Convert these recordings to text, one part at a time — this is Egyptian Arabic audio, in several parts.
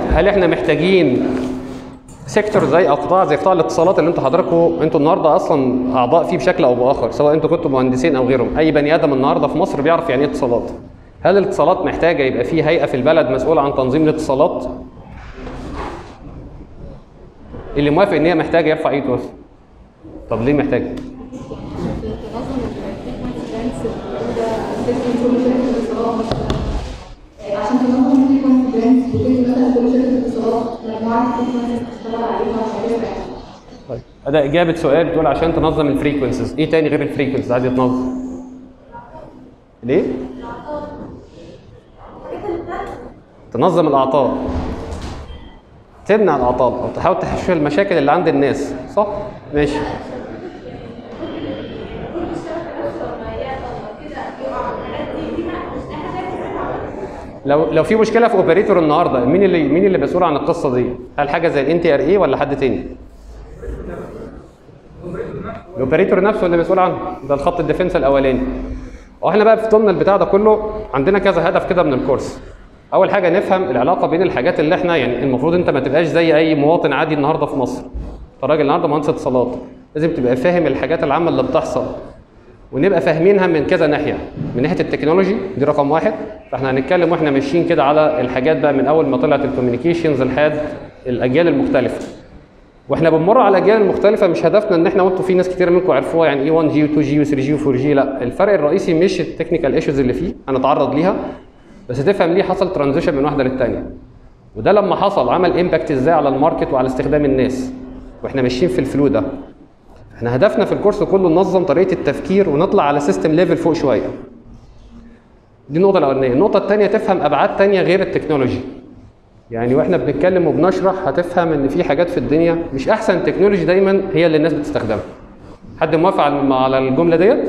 هل احنا محتاجين سيكتور زي او قطاع زي قطاع الاتصالات اللي انتوا حضراتكم انتوا النهارده اصلا اعضاء فيه بشكل او باخر سواء انتوا كنتوا مهندسين او غيرهم اي بني ادم النهارده في مصر بيعرف يعني ايه اتصالات هل الاتصالات محتاجه يبقى في هيئه في البلد مسؤوله عن تنظيم الاتصالات اللي موافق ان هي محتاجه يرفع ايده بس طب ليه محتاجه تنظم الفريكونسي عشان تنظم الفريكونسي وتدي مثلا كل شركه اتصالات مجموعه فريكونسي تشتغل عليها ومش عارف ايه طيب ده اجابه سؤال بتقول عشان تنظم الفريكونسيز ايه تاني غير الفريكونسيز عايز يتنظم ليه تنظم الاعطال تمنع الاعطال او تحاول تحل المشاكل اللي عند الناس صح ماشي لو لو في مشكله في اوبريتور النهارده مين اللي مين اللي مسؤول عن القصه دي هل حاجه زي الان تي ار اي ولا حد تاني الاوبريتور نفسه اللي مسؤول عنه ده الخط الديفنس الاولاني واحنا بقى في ضمن البتاع ده كله عندنا كذا هدف كده من الكورس اول حاجه نفهم العلاقه بين الحاجات اللي احنا يعني المفروض انت ما تبقاش زي اي مواطن عادي النهارده في مصر انت راجل النهارده مهندس اتصالات لازم تبقى فاهم الحاجات العامه اللي بتحصل ونبقى فاهمينها من كذا ناحيه من ناحيه التكنولوجي دي رقم واحد فاحنا هنتكلم واحنا ماشيين كده على الحاجات بقى من اول ما طلعت الكوميونيكيشنز لحد الاجيال المختلفه واحنا بنمر على الاجيال المختلفه مش هدفنا ان احنا وانتوا في ناس كتير منكم عرفوها يعني ايه 1 جي و2 جي و3 جي و4 جي لا الفرق الرئيسي مش التكنيكال ايشوز اللي فيه هنتعرض ليها بس تفهم ليه حصل ترانزيشن من واحده للثانيه وده لما حصل عمل امباكت ازاي على الماركت وعلى استخدام الناس واحنا ماشيين في الفلو ده احنا هدفنا في الكورس كله ننظم طريقه التفكير ونطلع على سيستم ليفل فوق شويه دي النقطه الاولانيه النقطه الثانيه تفهم ابعاد ثانيه غير التكنولوجي يعني واحنا بنتكلم وبنشرح هتفهم ان في حاجات في الدنيا مش احسن تكنولوجي دايما هي اللي الناس بتستخدمها حد موافق على على الجمله ديت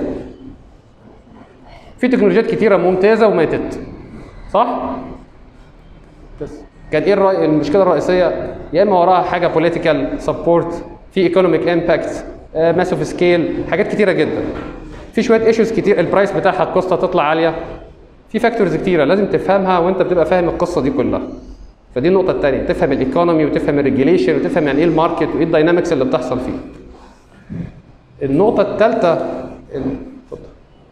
في تكنولوجيات كتيره ممتازه وماتت صح بس كان ايه الرأي المشكله الرئيسيه يا اما وراها حاجه بوليتيكال سبورت في ايكونوميك امباكت ماسوف سكيل حاجات كتيره جدا في شويه ايشوز كتير البرايس بتاعها الكوست هتطلع عاليه في فاكتورز كتيره لازم تفهمها وانت بتبقى فاهم القصه دي كلها فدي النقطه الثانيه تفهم الايكونومي وتفهم الريجيليشن وتفهم يعني ايه الماركت وايه الداينامكس اللي بتحصل فيه النقطه الثالثه اتفضل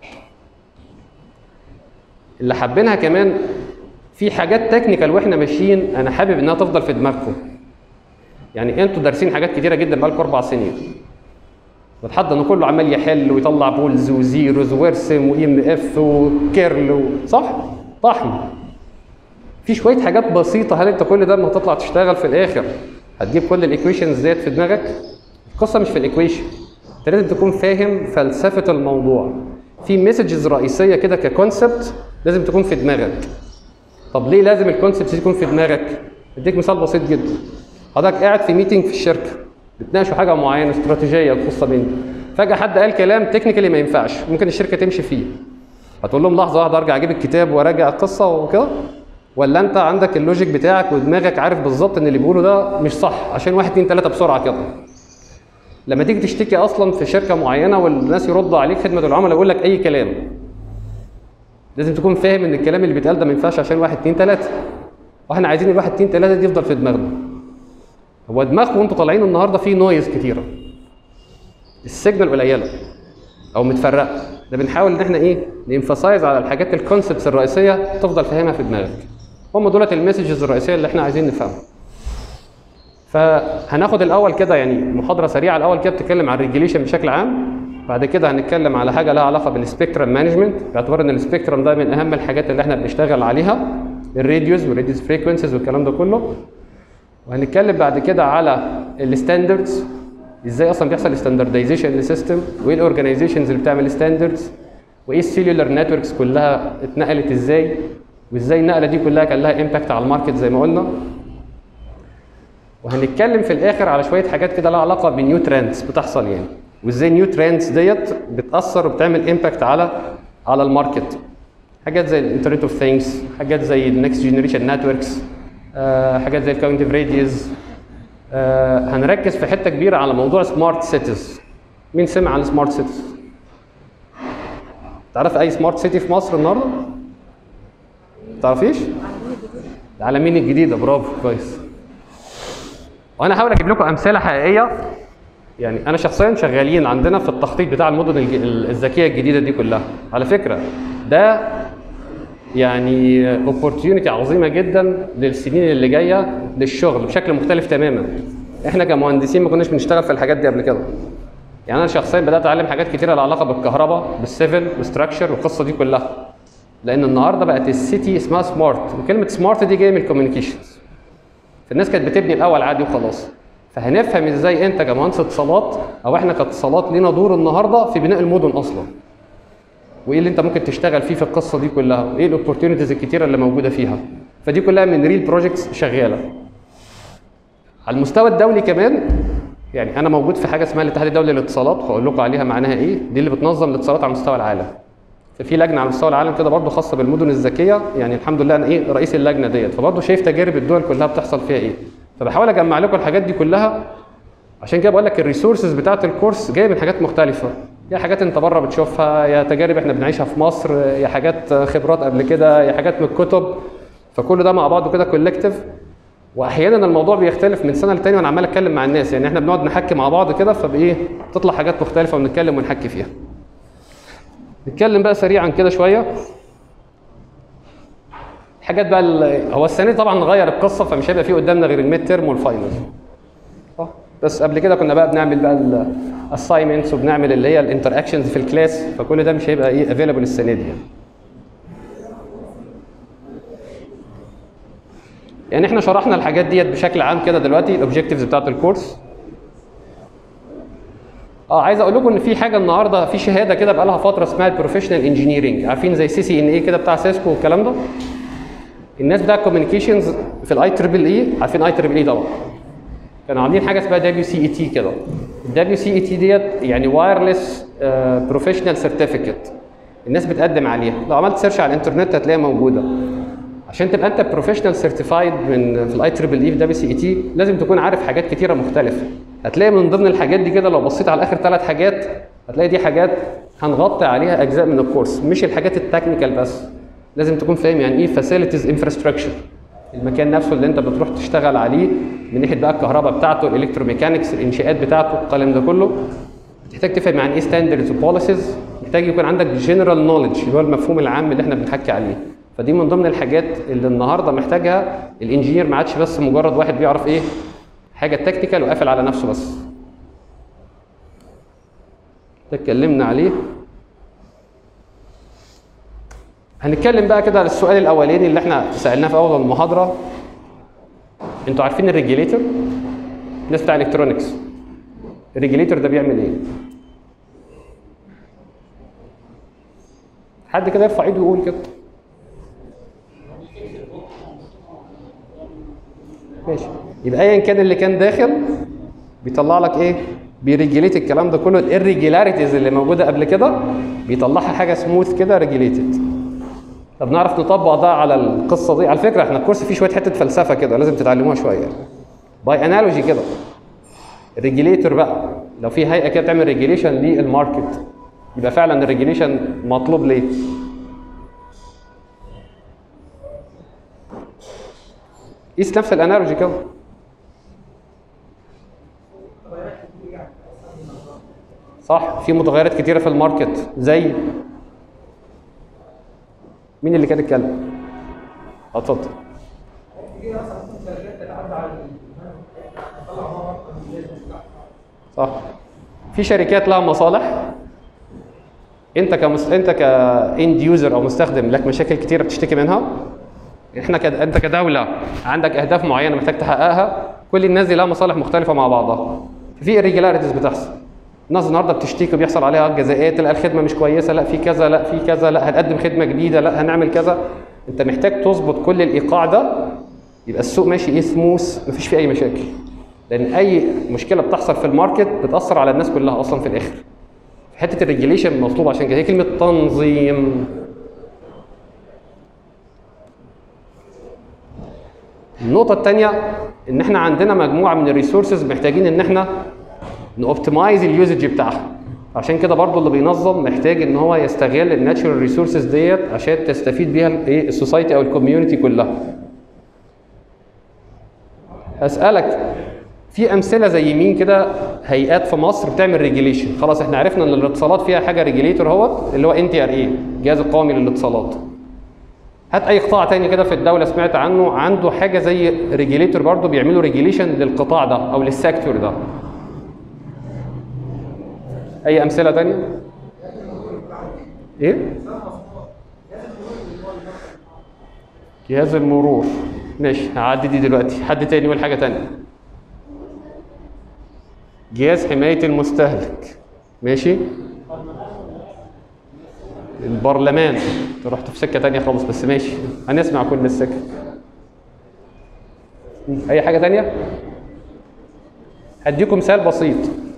اللي حابينها كمان في حاجات تكنيكال واحنا ماشيين انا حابب انها تفضل في دماغكم يعني انتوا دارسين حاجات كتيره جدا بقالكم اربع سنين بتحضر انه كله عمال يحل ويطلع بولز وزيروز ويرسم واي ام اف وكيرل و... صح؟ طحن في شويه حاجات بسيطه هل انت كل ده لما تطلع تشتغل في الاخر هتجيب كل الايكويشنز ديت في دماغك؟ القصه مش في الايكويشن انت لازم تكون فاهم فلسفه الموضوع في مسجز رئيسيه كده ككونسبت لازم تكون في دماغك طب ليه لازم الكونسبت دي تكون في دماغك؟ اديك مثال بسيط جدا حضرتك قاعد في ميتنج في الشركه بتناقشوا حاجه معينه استراتيجيه تخص بينكم فجاه حد قال كلام تكنيكالي ما ينفعش ممكن الشركه تمشي فيه هتقول لهم لحظه واحده ارجع اجيب الكتاب وراجع القصه وكده ولا انت عندك اللوجيك بتاعك ودماغك عارف بالظبط ان اللي بيقوله ده مش صح عشان واحد اتنين تلاته بسرعه كده لما تيجي تشتكي اصلا في شركه معينه والناس يردوا عليك خدمه العملاء يقول لك اي كلام لازم تكون فاهم ان الكلام اللي بيتقال ده ما ينفعش عشان واحد اتنين تلاته واحنا عايزين الواحد اتنين تلاته دي يفضل في دماغنا هو دماغكم وانتوا طالعين النهارده فيه نويز كتيره السيجنال قليله او متفرقه ده بنحاول ان احنا ايه نمفسايز على الحاجات الكونسبتس الرئيسيه تفضل فاهمها في دماغك هم دولت المسجز الرئيسيه اللي احنا عايزين نفهمها فهناخد الاول كده يعني محاضره سريعه الاول كده بتتكلم عن الريجيليشن بشكل عام بعد كده هنتكلم على حاجه لها علاقه بالسبيكترم مانجمنت باعتبار ان السبيكترم ده من اهم الحاجات اللي احنا بنشتغل عليها الراديوز والراديوز فريكونسيز والكلام ده كله وهنتكلم بعد كده على الستاندردز ازاي اصلا بيحصل ستاندردايزيشن للسيستم وايه الاورجنايزيشنز اللي بتعمل ستاندردز وايه السيلولار نتوركس كلها اتنقلت ازاي وازاي النقله دي كلها كان لها امباكت على الماركت زي ما قلنا وهنتكلم في الاخر على شويه حاجات كده لها علاقه بنيو ترندز بتحصل يعني وازاي نيو ترندز ديت بتاثر وبتعمل امباكت على على الماركت حاجات زي الانترنت اوف ثينجز حاجات زي النكست جنريشن نتوركس حاجات زي الكاونتيف راديوز هنركز في حته كبيره على موضوع سمارت سيتيز مين سمع عن سمارت سيتيز تعرف اي سمارت سيتي في مصر النهارده تعرفيش العالمين الجديده برافو كويس وانا هحاول اجيب لكم امثله حقيقيه يعني انا شخصيا شغالين عندنا في التخطيط بتاع المدن الج- الذكيه الجديده دي كلها على فكره ده يعني اوبورتيونيتي عظيمه جدا للسنين اللي جايه للشغل بشكل مختلف تماما احنا كمهندسين ما كناش بنشتغل في الحاجات دي قبل كده يعني انا شخصيا بدات اتعلم حاجات كتيره لها علاقه بالكهرباء بالسيفل بالستراكشر والقصه دي كلها لان النهارده بقت السيتي اسمها سمارت وكلمه سمارت دي جايه من الكوميونيكيشنز فالناس كانت بتبني الاول عادي وخلاص فهنفهم ازاي انت كمهندس اتصالات او احنا كاتصالات لينا دور النهارده في بناء المدن اصلا وايه اللي انت ممكن تشتغل فيه في القصه دي كلها وايه الاوبورتيونيتيز الكتيره اللي موجوده فيها فدي كلها من ريل بروجكتس شغاله على المستوى الدولي كمان يعني انا موجود في حاجه اسمها الاتحاد الدولي للاتصالات هقول لكم عليها معناها ايه دي اللي بتنظم الاتصالات على مستوى العالم ففي لجنه على مستوى العالم كده برضه خاصه بالمدن الذكيه يعني الحمد لله انا ايه رئيس اللجنه ديت فبرضه شايف تجارب الدول كلها بتحصل فيها ايه فبحاول اجمع لكم الحاجات دي كلها عشان كده بقول لك الريسورسز بتاعه الكورس جايه من حاجات مختلفه يا حاجات انت بره بتشوفها يا تجارب احنا بنعيشها في مصر يا حاجات خبرات قبل كده يا حاجات من الكتب فكل ده مع بعضه كده كولكتيف واحيانا الموضوع بيختلف من سنه لتانيه وانا عمال اتكلم مع الناس يعني احنا بنقعد نحكي مع بعض كده فبايه تطلع حاجات مختلفه ونتكلم ونحكي فيها نتكلم بقى سريعا كده شويه حاجات بقى ال- هو السنه دي طبعا نغير القصه فمش هيبقى في قدامنا غير الميد تيرم والفاينل صح؟ بس قبل كده كنا بقى بنعمل بقى الاساينمنتس وبنعمل اللي هي الانتر اكشنز في الكلاس فكل ده مش هيبقى ايه افيلابل السنه دي يعني. يعني احنا شرحنا الحاجات ديت بشكل عام كده دلوقتي الاوبجكتيفز بتاعت الكورس اه عايز اقول لكم ان في حاجه النهارده في شهاده كده بقى لها فتره اسمها البروفيشنال انجينيرنج عارفين زي سي سي ان اي كده بتاع سيسكو والكلام ده الناس بتاع الكوميونيكيشنز في الاي تريبل اي عارفين اي تريبل اي طبعا كانوا عاملين حاجه اسمها دبليو سي اي تي كده الدبليو سي اي تي ديت يعني وايرلس بروفيشنال سيرتيفيكت الناس بتقدم عليها لو عملت سيرش على الانترنت هتلاقيها موجوده عشان تبقى انت بروفيشنال سيرتيفايد من في الاي تريبل اي في دبليو سي اي تي لازم تكون عارف حاجات كتيره مختلفه هتلاقي من ضمن الحاجات دي كده لو بصيت على اخر ثلاث حاجات هتلاقي دي حاجات هنغطي عليها اجزاء من الكورس مش الحاجات التكنيكال بس لازم تكون فاهم يعني ايه فاسيلتيز انفراستراكشر المكان نفسه اللي انت بتروح تشتغل عليه من ناحيه بقى الكهرباء بتاعته الالكتروميكانكس الانشاءات بتاعته الكلام ده كله بتحتاج تفهم يعني ايه ستاندردز وبوليسيز محتاج يكون عندك جنرال نولج اللي هو المفهوم العام اللي احنا بنحكي عليه فدي من ضمن الحاجات اللي النهارده محتاجها الانجينير ما عادش بس مجرد واحد بيعرف ايه حاجه تكنيكال وقافل على نفسه بس ده اتكلمنا عليه هنتكلم بقى كده على السؤال الاولاني اللي احنا سالناه في اول المحاضره انتوا عارفين الريجيليتور الناس بتاع الكترونكس الريجيليتور ده بيعمل ايه حد كده يرفع ايده ويقول كده ماشي يبقى ايا كان اللي كان داخل بيطلع لك ايه بيريجيليت الكلام ده كله الريجولاريتيز اللي موجوده قبل كده بيطلعها حاجه سموث كده ريجيليتد طب نعرف نطبق ده على القصه دي على فكره احنا الكورس فيه شويه حته فلسفه كده لازم تتعلموها شويه باي انالوجي كده الريجيليتور بقى لو في هيئه كده بتعمل ريجيليشن للماركت يبقى فعلا الريجيليشن مطلوب ليه قيس نفس الانالوجي كده صح في متغيرات كتيره في الماركت زي مين اللي كان اتكلم؟ اه اتفضل صح في شركات لها مصالح انت كمس... انت كاند يوزر او مستخدم لك مشاكل كتيره بتشتكي منها احنا كد... انت كدوله عندك اهداف معينه محتاج تحققها كل الناس دي لها مصالح مختلفه مع بعضها في irregularities بتحصل الناس النهارده بتشتكي وبيحصل عليها جزاءات لا الخدمه مش كويسه لا في كذا لا في كذا لا هنقدم خدمه جديده لا هنعمل كذا انت محتاج تظبط كل الايقاع ده يبقى السوق ماشي ايه سموث مفيش فيه اي مشاكل لان اي مشكله بتحصل في الماركت بتاثر على الناس كلها اصلا في الاخر في حته الريجيليشن مطلوب عشان كده هي كلمه تنظيم النقطه الثانيه ان احنا عندنا مجموعه من الريسورسز محتاجين ان احنا نوبتمايز اليوزج بتاعها عشان كده برضو اللي بينظم محتاج ان هو يستغل الناتشورال ريسورسز ديت عشان تستفيد بيها الايه السوسايتي او الكوميونتي كلها اسالك في امثله زي مين كده هيئات في مصر بتعمل ريجيليشن خلاص احنا عرفنا ان الاتصالات فيها حاجه ريجيليتور اهوت اللي هو ان تي ار اي الجهاز القومي للاتصالات هات اي قطاع تاني كده في الدوله سمعت عنه عنده حاجه زي ريجيليتور برضه بيعملوا ريجيليشن للقطاع ده او للسيكتور ده اي امثله تانية ايه جهاز المرور ماشي هعدي دي دلوقتي حد تاني يقول حاجه تانية جهاز حمايه المستهلك ماشي البرلمان انت رحت في سكه تانية خالص بس ماشي هنسمع كل السكه اي حاجه تانية هديكم مثال بسيط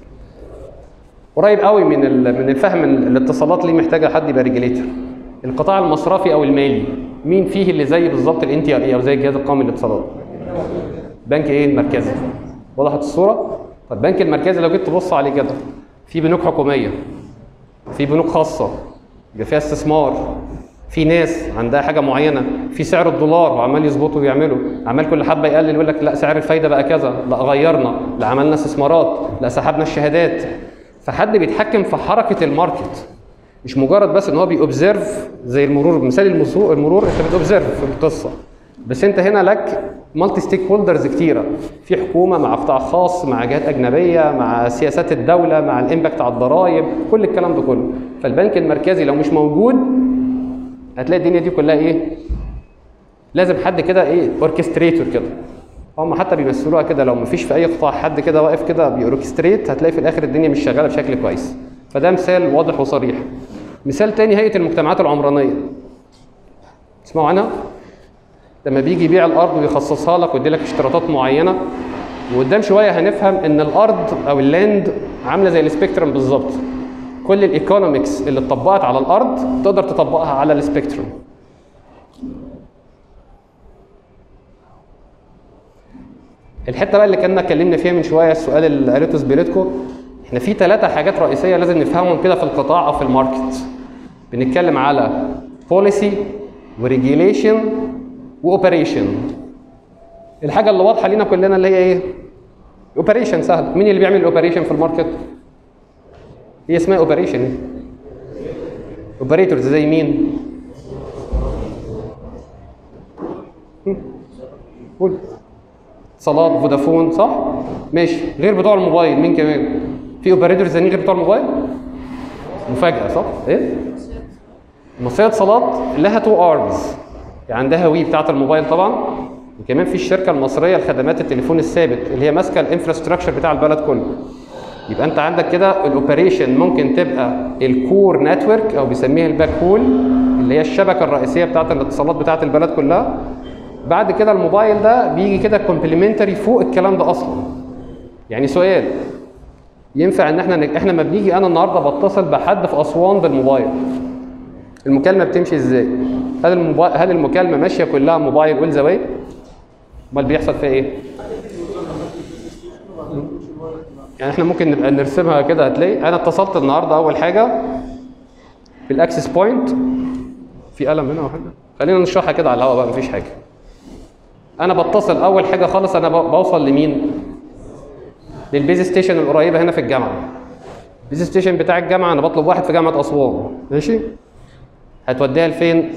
قريب قوي من ال- من الفهم ال- الاتصالات ليه محتاجه حد يبقى ريجليتور القطاع المصرفي او المالي مين فيه اللي زي بالظبط الان تي ار اي او زي الجهاز القومي للاتصالات بنك ايه المركزي وضحت الصوره طب البنك المركزي لو جيت تبص عليه كده في بنوك حكوميه في بنوك خاصه يبقى فيها استثمار في ناس عندها حاجه معينه في سعر الدولار وعمال يظبطوا ويعملوا عمال كل حبه يقلل يقول لك لا سعر الفايده بقى كذا لا غيرنا لا عملنا استثمارات لا سحبنا الشهادات فحد بيتحكم في حركه الماركت مش مجرد بس ان هو بيوبزرف زي المرور مثال المسوق المرور انت بتوبزرف في القصه بس انت هنا لك مالتي ستيك هولدرز كتيره في حكومه مع قطاع خاص مع جهات اجنبيه مع سياسات الدوله مع الامباكت على الضرائب كل الكلام ده كله فالبنك المركزي لو مش موجود هتلاقي الدنيا دي كلها ايه لازم حد كده ايه اوركستريتور كده هم حتى بيمثلوها كده لو مفيش في اي قطاع حد كده واقف كده بيوركستريت هتلاقي في الاخر الدنيا مش شغاله بشكل كويس فده مثال واضح وصريح مثال تاني هيئه المجتمعات العمرانيه تسمعوا عنها لما بيجي يبيع الارض ويخصصها لك ويدي لك اشتراطات معينه وقدام شويه هنفهم ان الارض او اللاند عامله زي السبيكترم بالظبط كل الايكونومكس اللي اتطبقت على الارض تقدر تطبقها على السبيكترم الحته بقى اللي كنا اتكلمنا فيها من شويه السؤال اللي قريته زميلتكم احنا في ثلاثه حاجات رئيسيه لازم نفهمهم كده في القطاع او في الماركت بنتكلم على بوليسي وريجيليشن واوبريشن الحاجه اللي واضحه لينا كلنا اللي هي ايه اوبريشن سهل مين اللي بيعمل الاوبريشن في الماركت هي اسمها اوبريشن اوبريتورز زي مين هم. قول اتصالات فودافون صح ماشي غير بتوع الموبايل مين كمان في اوبريتورز ثانيين غير بتوع الموبايل مفاجاه صح ايه مصرية اتصالات لها تو ارمز يعني عندها وي بتاعت الموبايل طبعا وكمان في الشركه المصريه لخدمات التليفون الثابت اللي هي ماسكه الانفراستراكشر بتاع البلد كله يبقى انت عندك كده الاوبريشن ممكن تبقى الكور نتورك او بيسميها الباك هول اللي هي الشبكه الرئيسيه بتاعت الاتصالات بتاعت البلد كلها بعد كده الموبايل ده بيجي كده كومبلمنتري فوق الكلام ده اصلا يعني سؤال ينفع ان احنا نج... احنا لما بنيجي انا النهارده بتصل بحد في اسوان بالموبايل المكالمه بتمشي ازاي هل الموبايل هل المكالمه ماشيه كلها موبايل اول ذا واي امال بيحصل فيها ايه يعني احنا ممكن نبقى نرسمها كده هتلاقي انا اتصلت النهارده اول حاجه بالاكسس بوينت في قلم هنا او حاجه خلينا نشرحها كده على الهواء بقى مفيش حاجه انا بتصل اول حاجه خالص انا ب- بوصل لمين للبيز ستيشن القريبه هنا في الجامعه البيز ستيشن بتاع الجامعه انا بطلب واحد في جامعه اسوان ماشي هتوديها لفين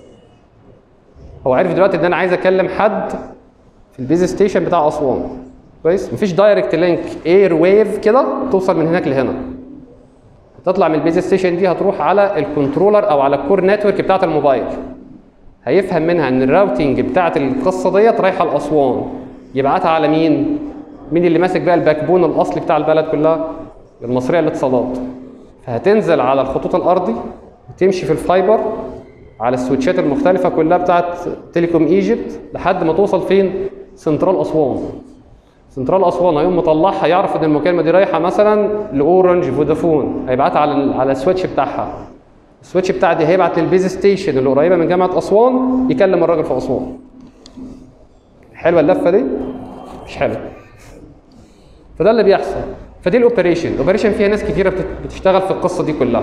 هو عارف دلوقتي ان انا عايز اكلم حد في البيز ستيشن بتاع اسوان كويس مفيش دايركت لينك اير ويف كده توصل من هناك لهنا تطلع من البيز ستيشن دي هتروح على الكنترولر او على الكور نتورك بتاعت الموبايل هيفهم منها ان الراوتنج بتاعت القصه ديت رايحه لاسوان يبعتها على مين مين اللي ماسك بقى الباك بون الاصلي بتاع البلد كلها المصريه للاتصالات فهتنزل على الخطوط الارضي وتمشي في الفايبر على السويتشات المختلفه كلها بتاعت تيليكوم ايجيبت لحد ما توصل فين سنترال اسوان سنترال اسوان هيقوم مطلعها يعرف ان المكالمه دي رايحه مثلا لاورنج فودافون هيبعتها على ال- على السويتش بتاعها السويتش بتاع دي هيبعت للبيز ستيشن اللي قريبه من جامعه اسوان يكلم الراجل في اسوان حلوه اللفه دي مش حلوه فده اللي بيحصل فدي الاوبريشن الاوبريشن فيها ناس كتيره بتت- بتشتغل في القصه دي كلها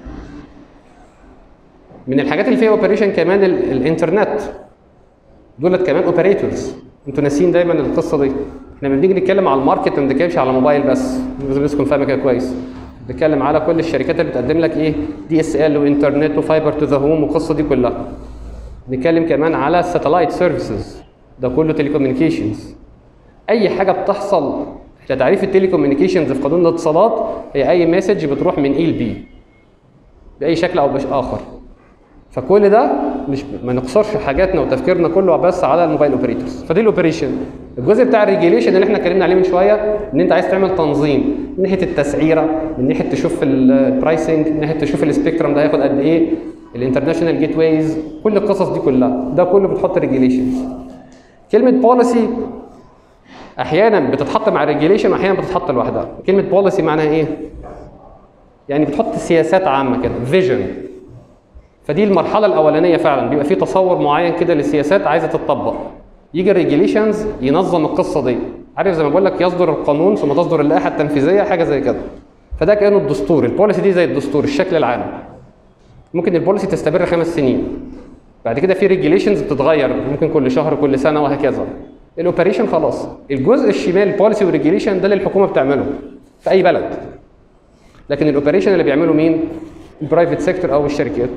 من الحاجات اللي فيها اوبريشن كمان ال- الانترنت دولت كمان اوبريتورز انتوا ناسيين دايما القصه دي احنا لما بنيجي نتكلم على الماركت ما بنتكلمش على موبايل بس لازم الناس تكون فاهمه كده كويس بنتكلم على كل الشركات اللي بتقدم لك ايه دي اس ال وانترنت وفايبر تو ذا هوم والقصه دي كلها بنتكلم كمان على الساتلايت سيرفيسز ده كله تليكوميونيكيشنز اي حاجه بتحصل احنا تعريف التليكوميونيكيشنز في قانون الاتصالات هي اي مسج بتروح من اي لبي باي شكل او باش اخر فكل ده مش ما نقصرش حاجاتنا وتفكيرنا كله بس على الموبايل اوبريتورز فدي الاوبريشن الجزء بتاع الريجيليشن اللي احنا اتكلمنا عليه من شويه ان انت عايز تعمل تنظيم من ناحيه التسعيره من ناحيه تشوف البرايسنج من ناحيه تشوف السبيكترم ده هياخد قد ايه الانترناشونال جيت ويز كل القصص دي كلها ده كله بتحط ريجيليشنز كلمه بوليسي احيانا بتتحط مع الريجيليشن واحيانا بتتحط لوحدها كلمه بوليسي معناها ايه يعني بتحط سياسات عامه كده فيجن فدي المرحله الاولانيه فعلا بيبقى في تصور معين كده للسياسات عايزه تتطبق يجي الريجيليشنز ينظم القصه دي عارف زي ما بقول لك يصدر القانون ثم تصدر اللائحه التنفيذيه حاجه زي كده فده كانه الدستور البوليسي دي زي الدستور الشكل العام ممكن البوليسي تستمر خمس سنين بعد كده في ريجيليشنز بتتغير ممكن كل شهر كل سنه وهكذا الاوبريشن خلاص الجزء الشمال البوليسي والريجيليشن ده اللي الحكومه بتعمله في اي بلد لكن الاوبريشن اللي بيعمله مين البرايفت سيكتور او الشركات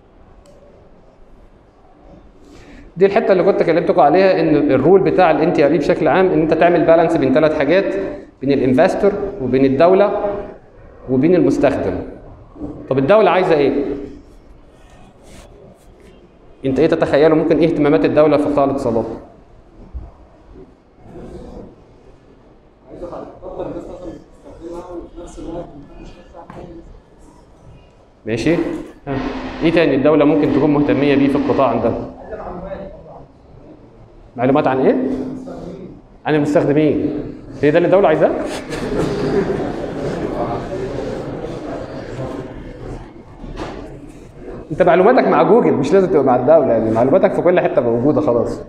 دي الحته اللي كنت كلمتكم عليها ان الرول بتاع الان تي ار اي بشكل عام ان انت تعمل بالانس بين ثلاث حاجات بين الانفستور وبين الدوله وبين المستخدم طب الدوله عايزه ايه انت ايه تتخيلوا ممكن ايه اهتمامات الدوله في قطاع الاتصالات عايز افضل الناس مثلا تستخدمها وفي نفس الوقت مش هتدفع حاجه ماشي ها. ايه تاني الدوله ممكن تكون مهتميه بيه في القطاع عندها معلومات عن ايه عن المستخدمين هي ده اللي الدوله عايزاه انت معلوماتك مع جوجل مش لازم تبقى مع الدوله يعني معلوماتك في كل حته موجوده خلاص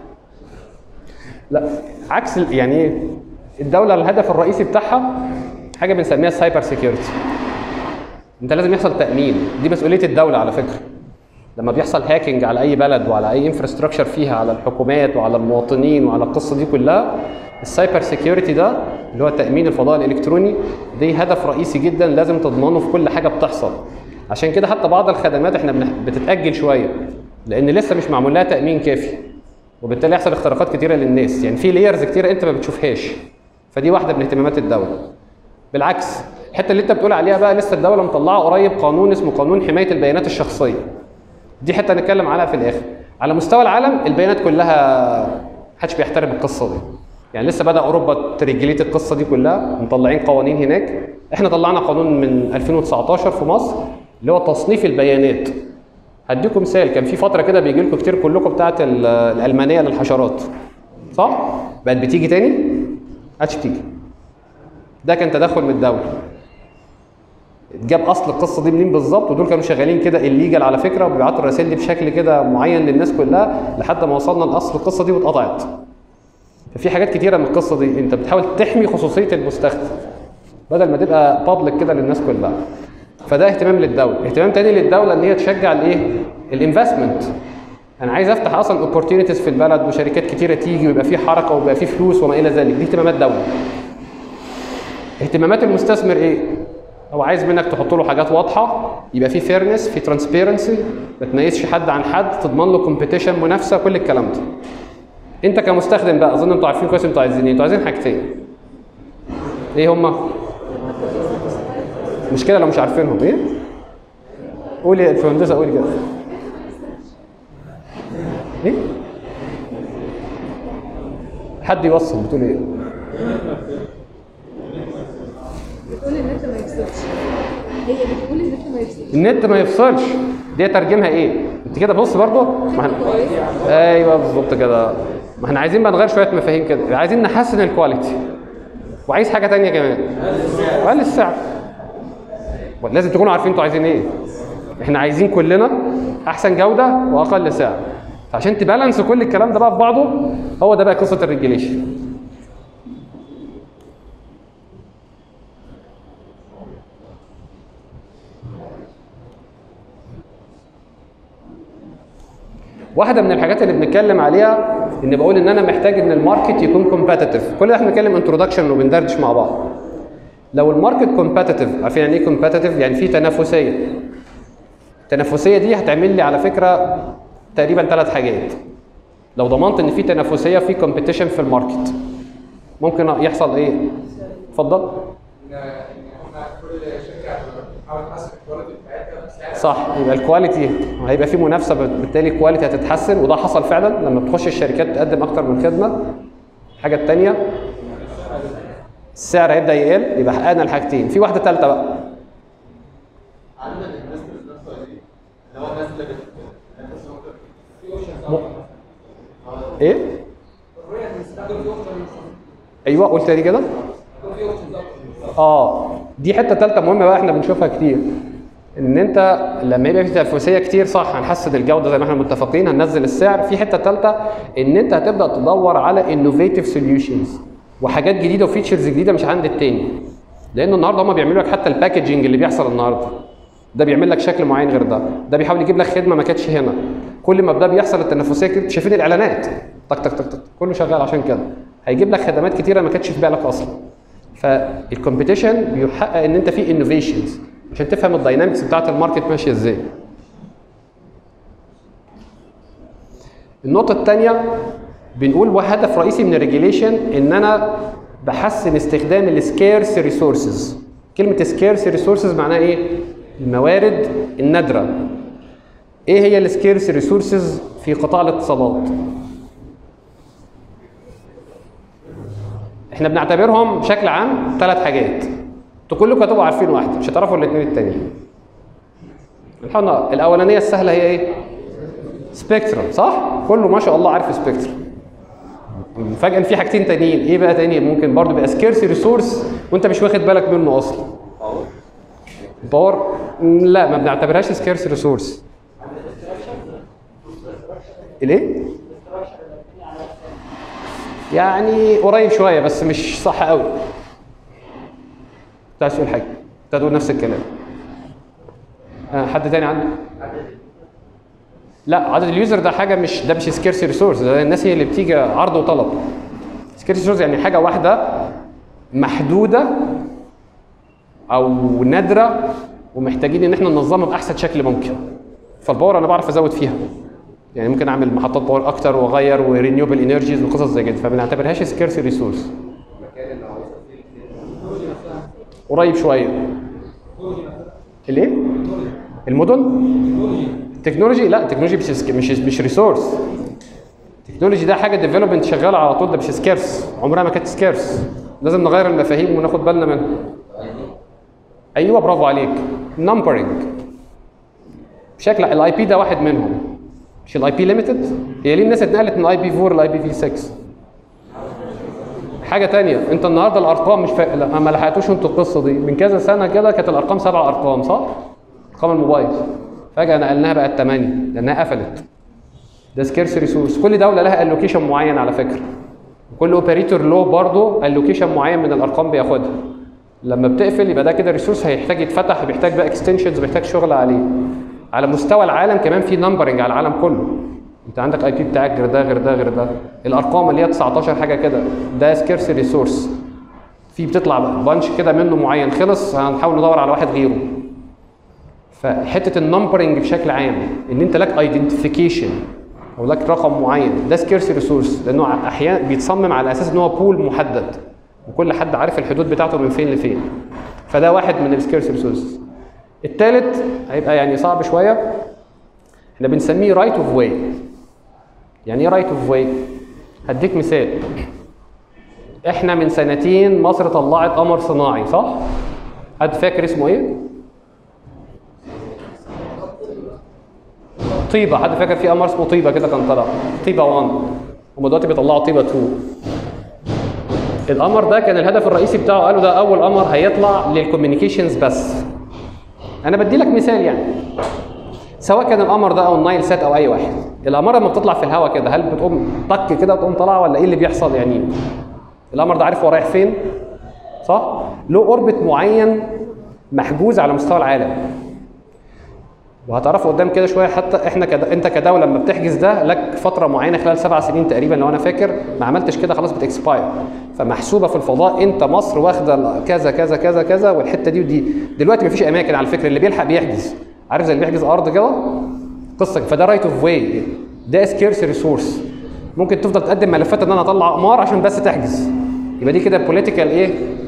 لا عكس ال- يعني ايه الدوله الهدف الرئيسي بتاعها حاجه بنسميها السايبر سيكيورتي انت لازم يحصل تامين دي مسؤوليه الدوله على فكره لما بيحصل هاكينج على اي بلد وعلى اي انفراستراكشر فيها على الحكومات وعلى المواطنين وعلى القصه دي كلها السايبر سيكيورتي ده اللي هو تامين الفضاء الالكتروني دي هدف رئيسي جدا لازم تضمنه في كل حاجه بتحصل عشان كده حتى بعض الخدمات احنا بنح- بتتاجل شويه لان لسه مش معمول لها تامين كافي وبالتالي يحصل اختراقات كتيره للناس يعني في لايرز كتيره انت ما بتشوفهاش فدي واحده من اهتمامات الدوله بالعكس الحته اللي انت بتقول عليها بقى لسه الدوله مطلعه قريب قانون اسمه قانون حمايه البيانات الشخصيه دي حته هنتكلم عليها في الاخر على مستوى العالم البيانات كلها محدش بيحترم القصه دي يعني لسه بدا اوروبا تريجليت القصه دي كلها مطلعين قوانين هناك احنا طلعنا قانون من 2019 في مصر اللي هو تصنيف البيانات هديكم مثال كان في فتره كده بيجي لكم كتير كلكم بتاعه ال- الالمانيه للحشرات صح بقت بتيجي تاني هاتش بتيجي ده كان تدخل من الدوله جاب اصل القصه دي منين بالظبط ودول كانوا شغالين كده الليجل على فكره وبيبعتوا الرسائل دي بشكل كده معين للناس كلها لحد ما وصلنا لاصل القصه دي واتقطعت ففي حاجات كتيره من القصه دي انت بتحاول تحمي خصوصيه المستخدم بدل ما تبقى بابليك كده للناس كلها فده اهتمام للدوله اهتمام تاني للدوله ان هي تشجع الايه الانفستمنت انا عايز افتح اصلا اوبورتيونيتيز في البلد وشركات كتيره تيجي ويبقى في حركه ويبقى في فلوس وما الى ذلك دي اهتمامات دوله اهتمامات المستثمر ايه هو عايز منك تحط له حاجات واضحه يبقى في فيرنس في ترانسبيرنسي ما تميزش حد عن حد تضمن له كومبيتيشن منافسه كل الكلام ده انت كمستخدم بقى اظن انتوا عارفين كويس انتوا عايزين ايه انتوا عايزين حاجتين ايه هما مشكله لو مش عارفينهم ايه قولي يا الفندسه قولي كده ايه حد يوصل بتقول ايه بتقول النت ما يفصلش هي بتقول النت ما يفصلش النت ما يفصلش دي ترجمها ايه انت كده بص برضو ما احنا ايوه بالظبط كده ما احنا عايزين بقى نغير شويه مفاهيم كده عايزين نحسن الكواليتي وعايز حاجه تانية كمان وقال السعر لازم تكونوا عارفين انتوا عايزين ايه احنا عايزين كلنا احسن جوده واقل سعر فعشان تبالانس كل الكلام ده بقى في بعضه هو ده بقى قصه الريجيليشن واحده من الحاجات اللي بنتكلم عليها ان بقول ان انا محتاج ان الماركت يكون كومباتيتيف كل ده احنا بنتكلم انتروداكشن وبندردش مع بعض لو الماركت كومباتيتيف عارفين يعني ايه كومباتيتيف يعني في تنافسيه التنافسيه دي هتعمل لي على فكره تقريبا ثلاث حاجات لو ضمنت ان في تنافسيه في كومبيتيشن في الماركت ممكن يحصل ايه اتفضل كل شركه بتحاول تحسن الكواليتي بتاعتها بس صح يبقى الكواليتي هيبقى في منافسه بالتالي الكواليتي هتتحسن وده حصل فعلا لما بتخش الشركات تقدم اكتر من خدمه الحاجه الثانيه السعر هيبدا يقل يبقى حققنا الحاجتين في واحده ثالثه بقى عندنا الانفسترز نفسها دي اللي هو الناس اللي بت ايه ايوه قلت تاني كده اه دي حته ثالثه مهمه بقى احنا بنشوفها كتير ان انت لما يبقى في تنافسيه كتير صح هنحسن الجوده زي ما احنا متفقين هننزل السعر في حته ثالثه ان انت هتبدا تدور على انوفيتيف سوليوشنز وحاجات جديده وفيتشرز جديده مش عند التاني لانه النهارده هم بيعملوا لك حتى الباكجنج اللي بيحصل النهارده ده بيعمل لك شكل معين غير ده ده بيحاول يجيب لك خدمه ما كانتش هنا كل ما ده بيحصل التنافسيه كتير شايفين الاعلانات طق طق طق طق كله شغال عشان كده هيجيب لك خدمات كتيره ما كانتش في بالك اصلا فالكومبيتيشن بيحقق ان انت في انوفيشنز عشان تفهم الداينامكس بتاعت الماركت ماشيه ازاي النقطه الثانيه بنقول وهدف رئيسي من الريجيليشن ان انا بحسن استخدام السكيرس ريسورسز كلمه سكيرس ريسورسز معناها ايه الموارد النادره ايه هي السكيرس ريسورسز في قطاع الاتصالات احنا بنعتبرهم بشكل عام ثلاث حاجات انتوا كلكم هتبقوا عارفين واحده مش هتعرفوا الاثنين التانيين الحقنا الاولانيه السهله هي ايه سبيكترم صح كله ما شاء الله عارف سبيكترم فجاه في حاجتين تانيين ايه بقى تاني ممكن برضو يبقى سكيرسي ريسورس وانت مش واخد بالك منه اصلا باور لا ما بنعتبرهاش سكيرس ريسورس الايه يعني قريب شويه بس مش صح قوي كنت عايز تقول حاجه كنت هتقول نفس الكلام آه، حد تاني عنده لا عدد اليوزر ده حاجه مش ده مش سكيرس ريسورس ده الناس هي اللي بتيجي عرض وطلب سكيرس ريسورس يعني حاجه واحده محدوده او نادره ومحتاجين ان احنا ننظمها باحسن شكل ممكن فالباور انا بعرف ازود فيها يعني ممكن اعمل محطات باور اكتر واغير ورينيوبل انرجيز وقصص زي كده فما بنعتبرهاش سكيرس ريسورس قريب شويه الايه المدن التكنولوجي لا التكنولوجي مش مش مش ريسورس التكنولوجي ده حاجه ديفلوبمنت شغاله على طول ده مش سكيرس عمرها ما كانت سكيرس لازم نغير المفاهيم وناخد بالنا منها ايوه برافو عليك نمبرنج بشكل الاي بي ده واحد منهم مش الاي بي ليميتد هي ليه الناس اتنقلت من اي بي 4 لاي بي في 6 حاجه تانية انت النهارده الارقام مش فا... لا ما لحقتوش انتوا القصه دي من كذا سنه كده كانت الارقام سبع ارقام صح ارقام الموبايل فجاه نقلناها بقت 8 لانها قفلت ده سكيرس ريسورس كل دوله لها الوكيشن معين على فكره وكل اوبريتور له برضه الوكيشن معين من الارقام بياخدها لما بتقفل يبقى ده كده ريسورس هيحتاج يتفتح بيحتاج بقى اكستنشنز بيحتاج شغل عليه على مستوى العالم كمان في نمبرنج على العالم كله انت عندك اي بي بتاعك غير ده غير ده غير ده الارقام اللي هي 19 حاجه كده ده سكيرس ريسورس في بتطلع بانش كده منه معين خلص هنحاول ندور على واحد غيره فحته النمبرنج بشكل عام ان انت لك ايدنتيفيكيشن او لك رقم معين ده سكيرس ريسورس لانه احيانا بيتصمم على اساس ان هو بول محدد وكل حد عارف الحدود بتاعته من فين لفين فده واحد من السكيرس ريسورسز الثالث هيبقى يعني صعب شويه احنا بنسميه رايت اوف واي يعني ايه رايت اوف واي هديك مثال احنا من سنتين مصر طلعت قمر صناعي صح حد فاكر اسمه ايه طيبه حد فاكر في قمر اسمه طيبه كده كان طلع طيبه 1 هم دلوقتي بيطلعوا طيبه 2 القمر ده كان الهدف الرئيسي بتاعه قالوا ده اول قمر هيطلع للكوميونيكيشنز بس انا بدي لك مثال يعني سواء كان القمر ده او النايل سات او اي واحد القمر لما بتطلع في الهواء كده هل بتقوم طك كده وتقوم طالعه ولا ايه اللي بيحصل يعني القمر ده عارف هو رايح فين صح له اوربت معين محجوز على مستوى العالم وهتعرفوا قدام كده شويه حتى احنا كد... انت كدوله لما بتحجز ده لك فتره معينه خلال سبع سنين تقريبا لو انا فاكر ما عملتش كده خلاص بتكسباير فمحسوبه في الفضاء انت مصر واخده كذا كذا كذا كذا والحته دي ودي دلوقتي مفيش اماكن على فكره اللي بيلحق بيحجز عارف زي اللي بيحجز ارض كده قصه فده رايت اوف واي ده سكيرس ريسورس ممكن تفضل تقدم ملفات ان انا اطلع اقمار عشان بس تحجز يبقى دي كده بوليتيكال ايه